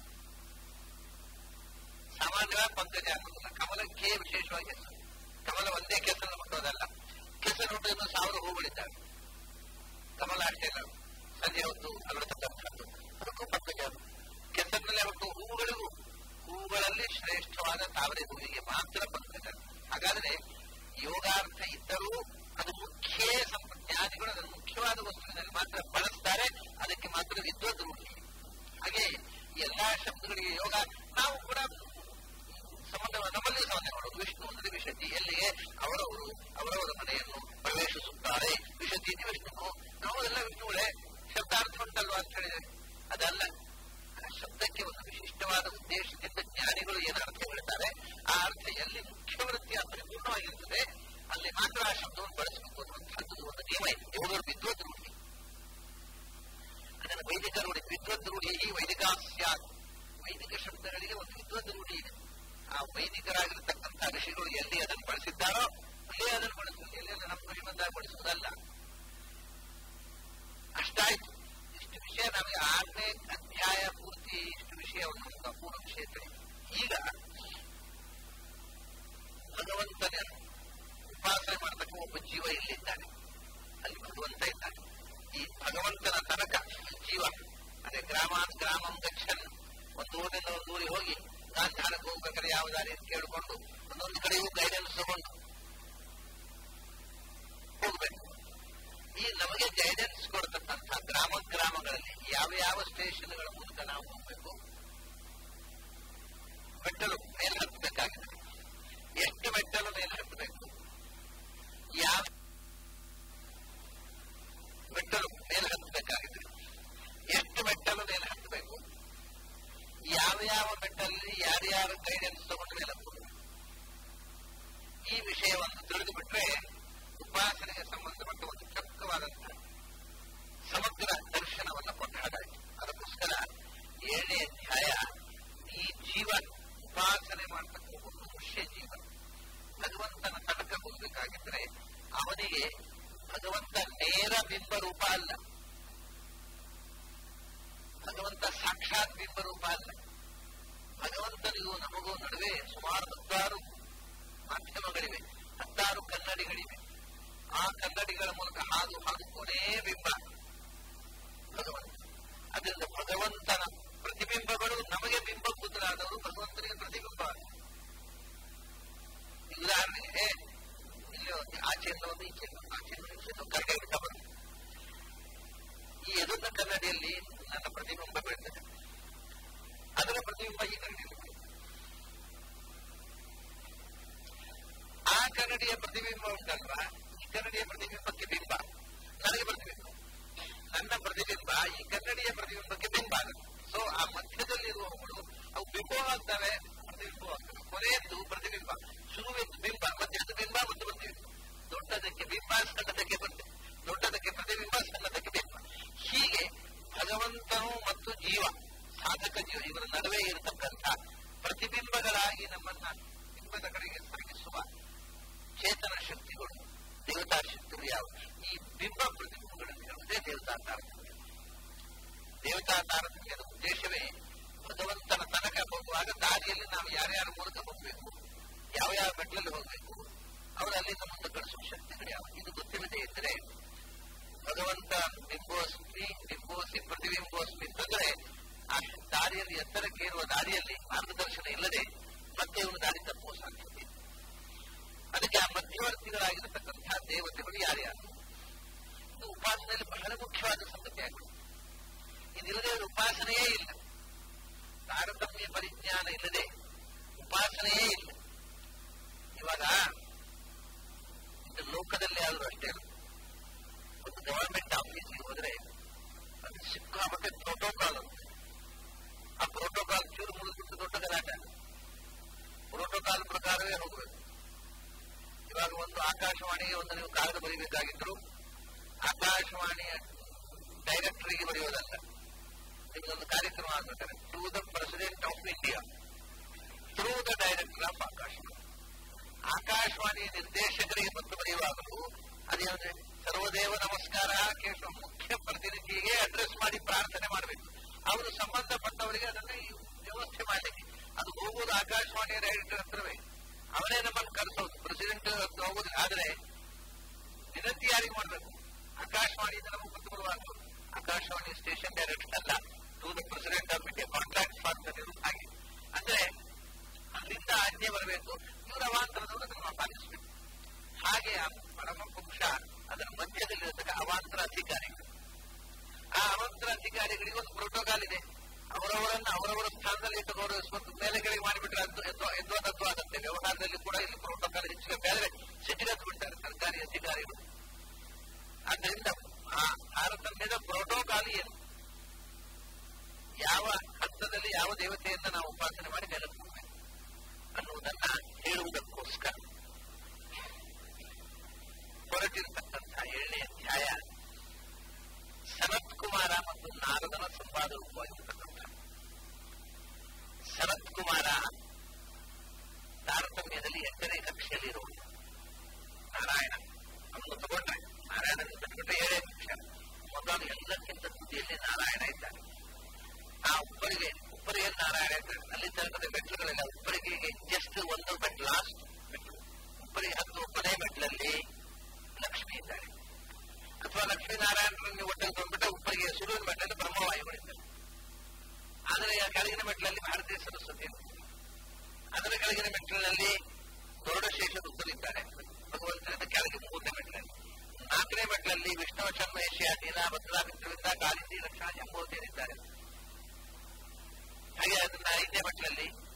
ಸಾಮಾನ್ಯವಾಗಿ ಪಂಕಜ ಅನ್ನೋದಿಲ್ಲ ಕಮಲಕ್ಕೆ ವಿಶೇಷವಾಗಿ ಹೆಸರು ಕಮಲ ಒಂದೇ ಕೆಸರನ್ನು ಮುಟ್ಟೋದಲ್ಲ ಕೆಸರು ಹುಟ್ಟಿದ ಸಾವಿರ ಹೂಗಳಿದ್ದಾವೆ ಕಮಲ ಅಷ್ಟೇ ಇಲ್ಲ ಸಂಜೆ ಹೊತ್ತು ಅರಳತಕ್ಕಂಥದ್ದು ಅದಕ್ಕೂ ಪಂಕಜ ಕೆಸರಿನಲ್ಲಿ ಅವತ್ತು ಹೂವುಗಳಿಗೂ ಹೂವುಗಳಲ್ಲಿ ಶ್ರೇಷ್ಠವಾದ ತಾವರೆ ಹೂವಿಗೆ ಮಾತ್ರ ಪಂಕಜ ಹಾಗಾದರೆ ಯೋಗಾರ್ಥ ಇದ್ದರೂ ಅದು ಮುಖ್ಯ ಜ್ಞಾನಿಗಳು ಅದನ್ನು ಮುಖ್ಯವಾದ ವಸ್ತುವಿನಲ್ಲಿ ಮಾತ್ರ ಬಳಸ್ತಾರೆ ಅದಕ್ಕೆ ಮಾತ್ರ ವಿದ್ವತ್ ರೂಢಿ ಹಾಗೆ ಎಲ್ಲಾ ಶಬ್ದಗಳಿಗೆ ಯೋಗ ನಾವು ಕೂಡ ಸಂಬಂಧ ನಮ್ಮಲ್ಲಿ ಸಂಬಂಧ ಮಾಡೋದು ವಿಷ್ಣು ಅಂದ್ರೆ ವಿಶತಿ ಎಲ್ಲಿಗೆ ಅವರವರು ಅವರವರ ಮನೆಯನ್ನು ಪ್ರವೇಶಿಸುತ್ತಾರೆ ವಿಶತಿ ವಿಷ್ಣು ನಾವು ಎಲ್ಲ ವಿಷ್ಣುಗಳೇ ಶಬ್ದಾರ್ಥ ಉಂಟಲ್ವಾ ಅಂತ ಹೇಳಿದ್ರೆ ಅದಲ್ಲ ಆ ಶಬ್ದಕ್ಕೆ ಒಂದು ವಿಶಿಷ್ಟವಾದ ಉದ್ದೇಶದಿಂದ ಜ್ಞಾನಿಗಳು ಏನು ಅರ್ಥ ಹೇಳ್ತಾರೆ ಆ ಅರ್ಥ ಎಲ್ಲಿ ಮುಖ್ಯ ವೃತ್ತಿ ಪರಿಪೂರ್ಣವಾಗಿರ್ತದೆ ಅಲ್ಲಿ ಮಾತ್ರ ಆ ಶಬ್ದವನ್ನು ಬಳಸಬೇಕು ಅನ್ನುವಂಥದ್ದು ಒಂದು ನಿಯಮ ಇದೆ ಯೋಗರು ವಿದ್ವತ್ ರೂಢಿ ಅದನ್ನು ವೈದಿಕ ರೂಢಿ ವಿದ್ವತ್ ರೂಢಿ ಈ ವೈದಿಕ ಸ್ಯಾತ್ ವೈದಿಕ ಶಬ್ದಗಳಿಗೆ ಒಂದು ವಿದ್ವತ್ ರೂಢಿ ಇದೆ ಆ ವೈದಿಕರಾಗಿರ್ತಕ್ಕಂಥ ಋಷಿಗಳು ಎಲ್ಲಿ ಅದನ್ನು ಬಳಸಿದ್ದಾರೋ ಅಲ್ಲೇ ಅದನ್ನು ಬಳಸುವುದು ಎಲ್ಲಿ ನಮ್ಮ ಕೃಷಿ ಬಂದಾಗ ಬಳಸುವುದಲ್ಲ ಅಷ್ಟಾಯ್ತು ಇಷ್ಟು ವಿಷಯ ನಮಗೆ ಆರನೇ ಅಧ್ಯಾಯ ಪೂರ್ತಿ ಇಷ್ಟು ವಿಷಯವನ್ನು ಸಂಪೂರ್ಣ ವಿಷಯ ತಿಳಿಯಿತು ಈಗ ಭಗವಂತನ ಉಪಾಸನೆ ಮಾಡತಕ್ಕ ಒಬ್ಬ ಜೀವ ಇಲ್ಲಿದ್ದಾನೆ ಅಲ್ಲಿ ಭಗವಂತ ಇದ್ದಾನೆ ಈ ಭಗವಂತನ ತನಕ ಜೀವ ಅದೇ ಗ್ರಾಮಾನ್ ಗ್ರಾಮಂ ಗಚ್ಚನ್ ಒಂದು ಊರಿನಿಂದ ಒಂದು ಊರಿಗೆ ಹೋಗಿ ಗಾಂಧಾರಕ್ಕೆ ಹೋಗ್ಬೇಕಾದ್ರೆ ಯಾವ ದಾರಿ ಅಂತ ಕೇಳಿಕೊಂಡು ಒಂದೊಂದು ಕಡೆಯೂ ಗೈಡೆನ್ಸ್ ತಗೊಂಡು ಹೋಗ್ಬೇಕು ಈ ನಮಗೆ ಗೈಡೆನ್ಸ್ ಕೊಡ್ತಕ್ಕಂಥ ಗ್ರಾಮ ಗ್ರಾಮಗಳಲ್ಲಿ ಯಾವ ಯಾವ ಸ್ಟೇಷನ್ಗಳ ಮೂಲಕ ನಾವು ಹೋಗ್ಬೇಕು ಮೆಟ್ಟಲು ಮೇಲೆ ಹತ್ತಬೇಕಾಗಿದೆ ಎಷ್ಟು ಮೆಟ್ಟಲು ಮೇಲೆ ಹತ್ತಬೇಕು ಯಾವ ಮೆಟ್ಟಲು ಮೇಲೆ ಹತ್ತಬೇಕಾಗಿದೆ ಎಷ್ಟು ಮೆಟ್ಟಲು ಮೇಲೆ ಹತ್ತಬೇಕು ಯಾವ ಯಾವ ಮೆಟ್ಟಲಲ್ಲಿ ಯಾರ್ಯಾರ ಗೈಡೆನ್ಸ್ ತಗೊಂಡು ಮೇಲೆ ಹತ್ತಬೇಕು ಈ ವಿಷಯವನ್ನು ತಿಳಿದು ಬಿಟ್ರೆ ಉಪಾಸನೆಗೆ ಸಂಬಂಧಪಟ್ಟ ಒಂದು ಚೊಕ್ಕವಾದಂತಹ ಸಮಗ್ರ ದರ್ಶನವನ್ನು ಕೊಟ್ಟ ಹಾಗಾಯಿತು ಅದಕ್ಕೋಸ್ಕರ ಏಳನೇ ಅಧ್ಯಾಯ ಈ ಜೀವ ಉಪಾಸನೆ ಮಾಡತಕ್ಕ ಒಂದು ಮನುಷ್ಯ ಜೀವ ಭಗವಂತನ ತನಕ ಹೋಗಬೇಕಾಗಿದ್ರೆ ಅವನಿಗೆ ಭಗವಂತ ನೇರ ಬಿಂಬ ರೂಪ ಅಲ್ಲ ಭಗವಂತ ಸಾಕ್ಷಾತ್ ಬಿಂಬ ರೂಪ ಅಲ್ಲ ಭಗವಂತನಿಗೂ ನಮಗೂ ನಡುವೆ ಸುಮಾರು ಹತ್ತಾರು ಮಾಧ್ಯಮಗಳಿವೆ ಹತ್ತಾರು ಕನ್ನಡಿಗಳಿವೆ ಆ ಕನ್ನಡಿಗಳ ಮೂಲಕ ಹಾದು ಹಾದು ಕೊನೇ ಬಿಂಬ ಭಗವಂತ ಅದರಿಂದ ಭಗವಂತನ ಪ್ರತಿಬಿಂಬಗಳು ನಮಗೆ ಬಿಂಬಭೂತರಾದವರು ಭಗವಂತನಿಗೆ ಪ್ರತಿಬಿಂಬ ಉದಾಹರಣೆಗೆ ಇಲ್ಲಿ ಆಚೆಯಿಂದ ಒಂದು ಈಚೆ ಆಚೆಯಿಂದ ಕರಡೆ ಬಿಟ್ಟ ಬಂದು ಈ ಎದುರಿನ ಕನ್ನಡಿಯಲ್ಲಿ ನನ್ನ ಪ್ರತಿಬಿಂಬ ಬೀಳ್ತದೆ ಅದರ ಪ್ರತಿಬಿಂಬ ಈ ಕನ್ನಡಿಯಲ್ಲಿ ಆ ಕನ್ನಡಿಯ ಪ್ರತಿಬಿಂಬ ಉಂಟಲ್ವಾ ಈ ಕನ್ನಡಿಯ ಪ್ರತಿಬಿಂಬಕ್ಕೆ ಬಿಂಬ ನನಗೆ ಪ್ರತಿಬಿಂಬ ನನ್ನ ಪ್ರತಿಬಿಂಬ ಈ ಕನ್ನಡಿಯ ಪ್ರತಿಬಿಂಬಕ್ಕೆ ಬಿಂಬ ಆಗುತ್ತೆ ಸೊ ಆ ಮಧ್ಯದಲ್ಲಿರುವವುಗಳು ಅವು ಬಿಂಬವಾಗ್ತವೆ ಪ್ರತಿಬಿಂಬವಾಗ್ತವೆ ಕೊನೆಯದ್ದು ಪ್ರತಿಬಿಂಬ ಶುರುವೆಂದು ಬಿಂಬ ಮಧ್ಯದ ಬಿಂಬ ಮತ್ತು ಪ್ರತಿಬಿಂಬ ದೊಡ್ಡದಕ್ಕೆ ಬಿಂಬ ಸಣ್ಣದಕ್ಕೆ ಪ್ರತಿ ದೊಡ್ಡದಕ್ಕೆ ಪ್ರತಿಬಿಂಬ ಸಣ್ಣದಕ್ಕೆ ಬಿಂಬ ಹೀಗೆ ಭಗವಂತನು ಮತ್ತು ಜೀವ ಸಾಧಕ ಜೀವ ಇವರ ನಡುವೆ ಇರತಕ್ಕಂಥ ಪ್ರತಿಬಿಂಬಗಳಾಗಿ ನಮ್ಮನ್ನ ಬಿಂಬದ ಕಡೆಗೆ ಸಾಗಿಸುವ ಚೇತನ ಶಕ್ತಿಗಳು ದೇವತಾ ಶಕ್ತಿಗಳು ಯಾವ ಈ ಬಿಂಬ ಪ್ರತಿಬಿಂಬಗಳನ್ನು ಹೇಳುವುದೇ ದೇವತಾ ತಾರತಮ್ಯ ದೇವತಾ ತಾರತಮ್ಯದ ಉದ್ದೇಶವೇ ಭಗವಂತನ ತನಕ ಹೋಗುವಾಗ ದಾರಿಯಲ್ಲಿ ನಾವು ಯಾರ್ಯಾರ ಮೂಲಕ ಹೋಗಬೇಕು ಯಾವ ಯಾವ ಮೆಟ್ಲಲ್ಲಿ ಹೋಗಬೇಕು ಅವರು ಅಲ್ಲಿಂದ ಮುಂದೆ ಕಳಿಸುವ ಶಕ್ತಿಗಳು ಯಾವ ಇದು ಗೊತ್ತಿಲ್ಲದೆ ಇದ್ದರೆ ಭಗವಂತ ಬಿಂಬೋಸ್ಮಿ ಬಿಂಬೋಸಿ ಪ್ರತಿಬಿಂಬೋಸ್ಮಿ ಅಂತಂದ್ರೆ ಆ ದಾರಿಯಲ್ಲಿ ಎತ್ತರಕ್ಕೆ ಇರುವ ದಾರಿಯಲ್ಲಿ ಮಾರ್ಗದರ್ಶನ ಇಲ್ಲದೆ ಮತ್ತೆ ಇವನು ದಾರಿ ತಪ್ಪುವ ಸಾಧ್ಯತೆ ಅದಕ್ಕೆ ಆ ಮಧ್ಯವರ್ತಿಗಳಾಗಿರತಕ್ಕಂತಹ ದೇವತೆಗಳು ಯಾರ್ಯಾರು ಇದು ಉಪಾಸನೆಯಲ್ಲಿ ಬಹಳ ಮುಖ್ಯವಾದ ಸಂಗತಿ ಆಗಿದೆ ಇದಿಲ್ಲದೆ ಉಪಾಸನೆಯೇ ಇಲ್ಲ ತಾರತಮ್ಯ ಪರಿಜ್ಞಾನ ಇಲ್ಲದೆ ಉಪಾಸನೆಯೇ ಇಲ್ಲ ಇವಾಗ ಇದು ಲೋಕದಲ್ಲಿ ಆದರೂ ಅಷ್ಟೇ ಒಂದು ಗವರ್ಮೆಂಟ್ ಆಫೀಸಿಗೆ ಹೋದ್ರೆ ಅದು ಸಿಕ್ಕಾಪಟ್ಟೆ ಪ್ರೋಟೋಕಾಲ್ ಅಂತ ಆ ಪ್ರೋಟೋಕಾಲ್ ಚೂರು ಮುಗಿದ್ಬಿಟ್ಟು ದೊಡ್ಡ ಗಲಾಟೆ ಪ್ರೋಟೋಕಾಲ್ ಪ್ರಕಾರವೇ ಹೋಗಬೇಕು ಇವಾಗ ಒಂದು ಆಕಾಶವಾಣಿಗೆ ಒಂದು ನೀವು ಕಾಗದ ಬರೀಬೇಕಾಗಿದ್ರು ಆಕಾಶವಾಣಿಯ ಡೈರೆಕ್ಟರಿಗೆ ಬರೆಯೋದಲ್ಲ ನಿಮ್ದೊಂದು ಕಾರ್ಯಕ್ರಮ ಆಗ್ಬೇಕಾದ್ರೆ to the president of India through the director of Akashvani ಆಕಾಶವಾಣಿಯ ನಿರ್ದೇಶಕರಿಗೆ ಪತ್ರ ಬರೆಯುವಾಗಲೂ ಅದೇನಂದ್ರೆ ಸರ್ವದೇವ ನಮಸ್ಕಾರ ಕೇಶವ ಮುಖ್ಯ ಪ್ರತಿನಿಧಿಗೆ ಅಡ್ರೆಸ್ ಮಾಡಿ ಪ್ರಾರ್ಥನೆ ಮಾಡಬೇಕು ಅವರು ಸಂಬಂಧಪಟ್ಟವರಿಗೆ ಅದನ್ನ ಈ ವ್ಯವಸ್ಥೆ ಮಾಡಲಿಕ್ಕೆ ಅದು ಹೋಗುವುದು ಆಕಾಶವಾಣಿಯ ಡೈರೆಕ್ಟರ್ ಹತ್ರವೇ ಅವರೇ ನಮ್ಮನ್ನು ಕರೆಸೋದು ಪ್ರೆಸಿಡೆಂಟ್ ಹೋಗುದು ಆದ್ರೆ ವಿನಂತಿ ಯಾರಿಗೆ ಮಾಡಬೇಕು ಆಕಾಶವಾಣಿಯಿಂದ ನಮಗೆ ಪತ್ರ ಬರುವಾಗ ಆಕಾಶವಾಣಿ ಸ್ಟೇಷನ್ ಡೈರೆಕ್ಟರ್ ಅಲ್ಲ to the president of India contract form ಹಾಗೆ ಅಂದ್ರೆ ಅಲ್ಲಿಂದ ಆಜ್ಞೆ ಬರಬೇಕು ಇವರ ಅವಾಂತರದವರು ಅದನ್ನು ಪಾಲಿಸಬೇಕು ಹಾಗೆ ಆ ಪರಮ ಪುರುಷ ಅದರ ಮಧ್ಯದಲ್ಲಿರತಕ್ಕ ಅವಾಂತರ ಅಧಿಕಾರಿಗಳು ಆ ಅವಾಂತರ ಅಧಿಕಾರಿಗಳಿಗೆ ಒಂದು ಪ್ರೋಟೋಕಾಲ್ ಇದೆ ಅವರವರನ್ನು ಅವರವರ ಸ್ಥಾನದಲ್ಲಿ ಇಟ್ಟು ಗೌರವಿಸುವಂತ ಮೇಲೆ ಕೆಳಗೆ ಮಾಡಿಬಿಟ್ರೆ ಅದು ಎದ್ವಾದದ್ದು ಆಗುತ್ತೆ ವ್ಯವಹಾರದಲ್ಲಿ ಕೂಡ ಇಲ್ಲಿ ಪ್ರೋಟೋಕಾಲ್ ಹೆಚ್ಚಿಗೆ ಬೇರೆ ಸಿಟ್ಟಿಗತ್ತು ಬಿಡ್ತಾರೆ ಸರ್ಕಾರಿ ಅಧಿಕಾರಿಗಳು ಆದ್ದರಿಂದ ಆ ತಾರತಮ್ಯದ ಪ್ರೋಟೋಕಾಲ್ ಏನು ಯಾವ ಹಂತದಲ್ಲಿ ಯಾವ ದೇವತೆಯನ್ನ ನಾವು ಉಪಾಸನೆ ಮಾಡಿ ನೆಲಕ್ಕೆ ಅನ್ನುವುದನ್ನ ಹೇಳುವುದಕ್ಕೋಸ್ಕರ ಹೊರಟಿರ್ತಕ್ಕಂತಹ ಏಳನೇ ಅಧ್ಯಾಯ ಸನತ್ ಕುಮಾರ ಮತ್ತು ನಾರದನ ಸಂವಾದ ರೂಪವಾಗಿರ್ತಕ್ಕಂಥ ಸನತ್ ಕುಮಾರ ತಾರತಮ್ಯದಲ್ಲಿ ಎಂಟನೇ ಕಕ್ಷೆಯಲ್ಲಿ ಇರುವುದು ನಾರಾಯಣ ಅವನು ತಗೊಂಡ್ರೆ ನಾರಾಯಣ ಬಿಟ್ಟುಬಿಟ್ರೆ ಏಳೇ ಕಕ್ಷೆ ಮೊದಲು ಎಲ್ಲಕ್ಕಿಂತ ತುದಿಯಲ್ಲಿ ನಾರಾಯಣ ಇದ್ದಾನೆ ಆ ಉಪ್ಪರಿಗೆ ಉಪ್ಪರಿಗೆ ನಾರಾಯಣ ಇದ್ದಾನೆ ಅಲ್ಲಿ ತನಕದ ಮೆಟ್ಲುಗಳೆಲ್ಲ ಉಪ್ಪರಿಗೆ ಜಸ್ಟ್ ಒಂದು ಮೆಟ್ ಲಾಸ್ಟ್ ಮೆಟ್ಲು ಉಪ್ಪರಿಗೆ ಹತ್ತು ಕೊನೆ ಮೆಟ್ಲಲ್ಲಿ ಲಕ್ಷ್ಮಿ ಇದ್ದಾಳೆ ಅಥವಾ ಲಕ್ಷ್ಮೀನಾರಾಯಣರನ್ನು ಒಟ್ಟಿಗೆ ತಂದ್ಬಿಟ್ರೆ ಉಪ್ಪರಿಗೆ ಸುರುವಿನ ಮೆಟ್ಲಲ್ಲಿ ಬ್ರಹ್ಮವಾಯುಗಳಿದ್ದಾರೆ ಆದರೆ ಕೆಳಗಿನ ಮೆಟ್ಲಲ್ಲಿ ಭಾರತೀಯ ಸರಸ್ವತಿ ಅದರ ಕೆಳಗಿನ ಮೆಟ್ಲಿನಲ್ಲಿ ದೊರಡಶೇಷ ರುದ್ರರಿದ್ದಾರೆ ಭಗವಂತನಿಂದ ಕೆಳಗೆ ಮೂರನೇ ಮೆಟ್ಲಲ್ಲಿ ನಾಲ್ಕನೇ ಮೆಟ್ಲಲ್ಲಿ ವಿಷ್ಣು ಚನ್ಮಯೇಶ ನೀಲಾಭದ್ರಾಮಿತ್ರವಿಂದ ಕಾಲಿಂದಿ ಲಕ್ಷಣ ಎಂಬುದೇನಿದ್ದಾರೆ ಹಾಗೆ ಅದನ್ನ ಐದನೇ ಮೆಟ್ಲಲ್ಲಿ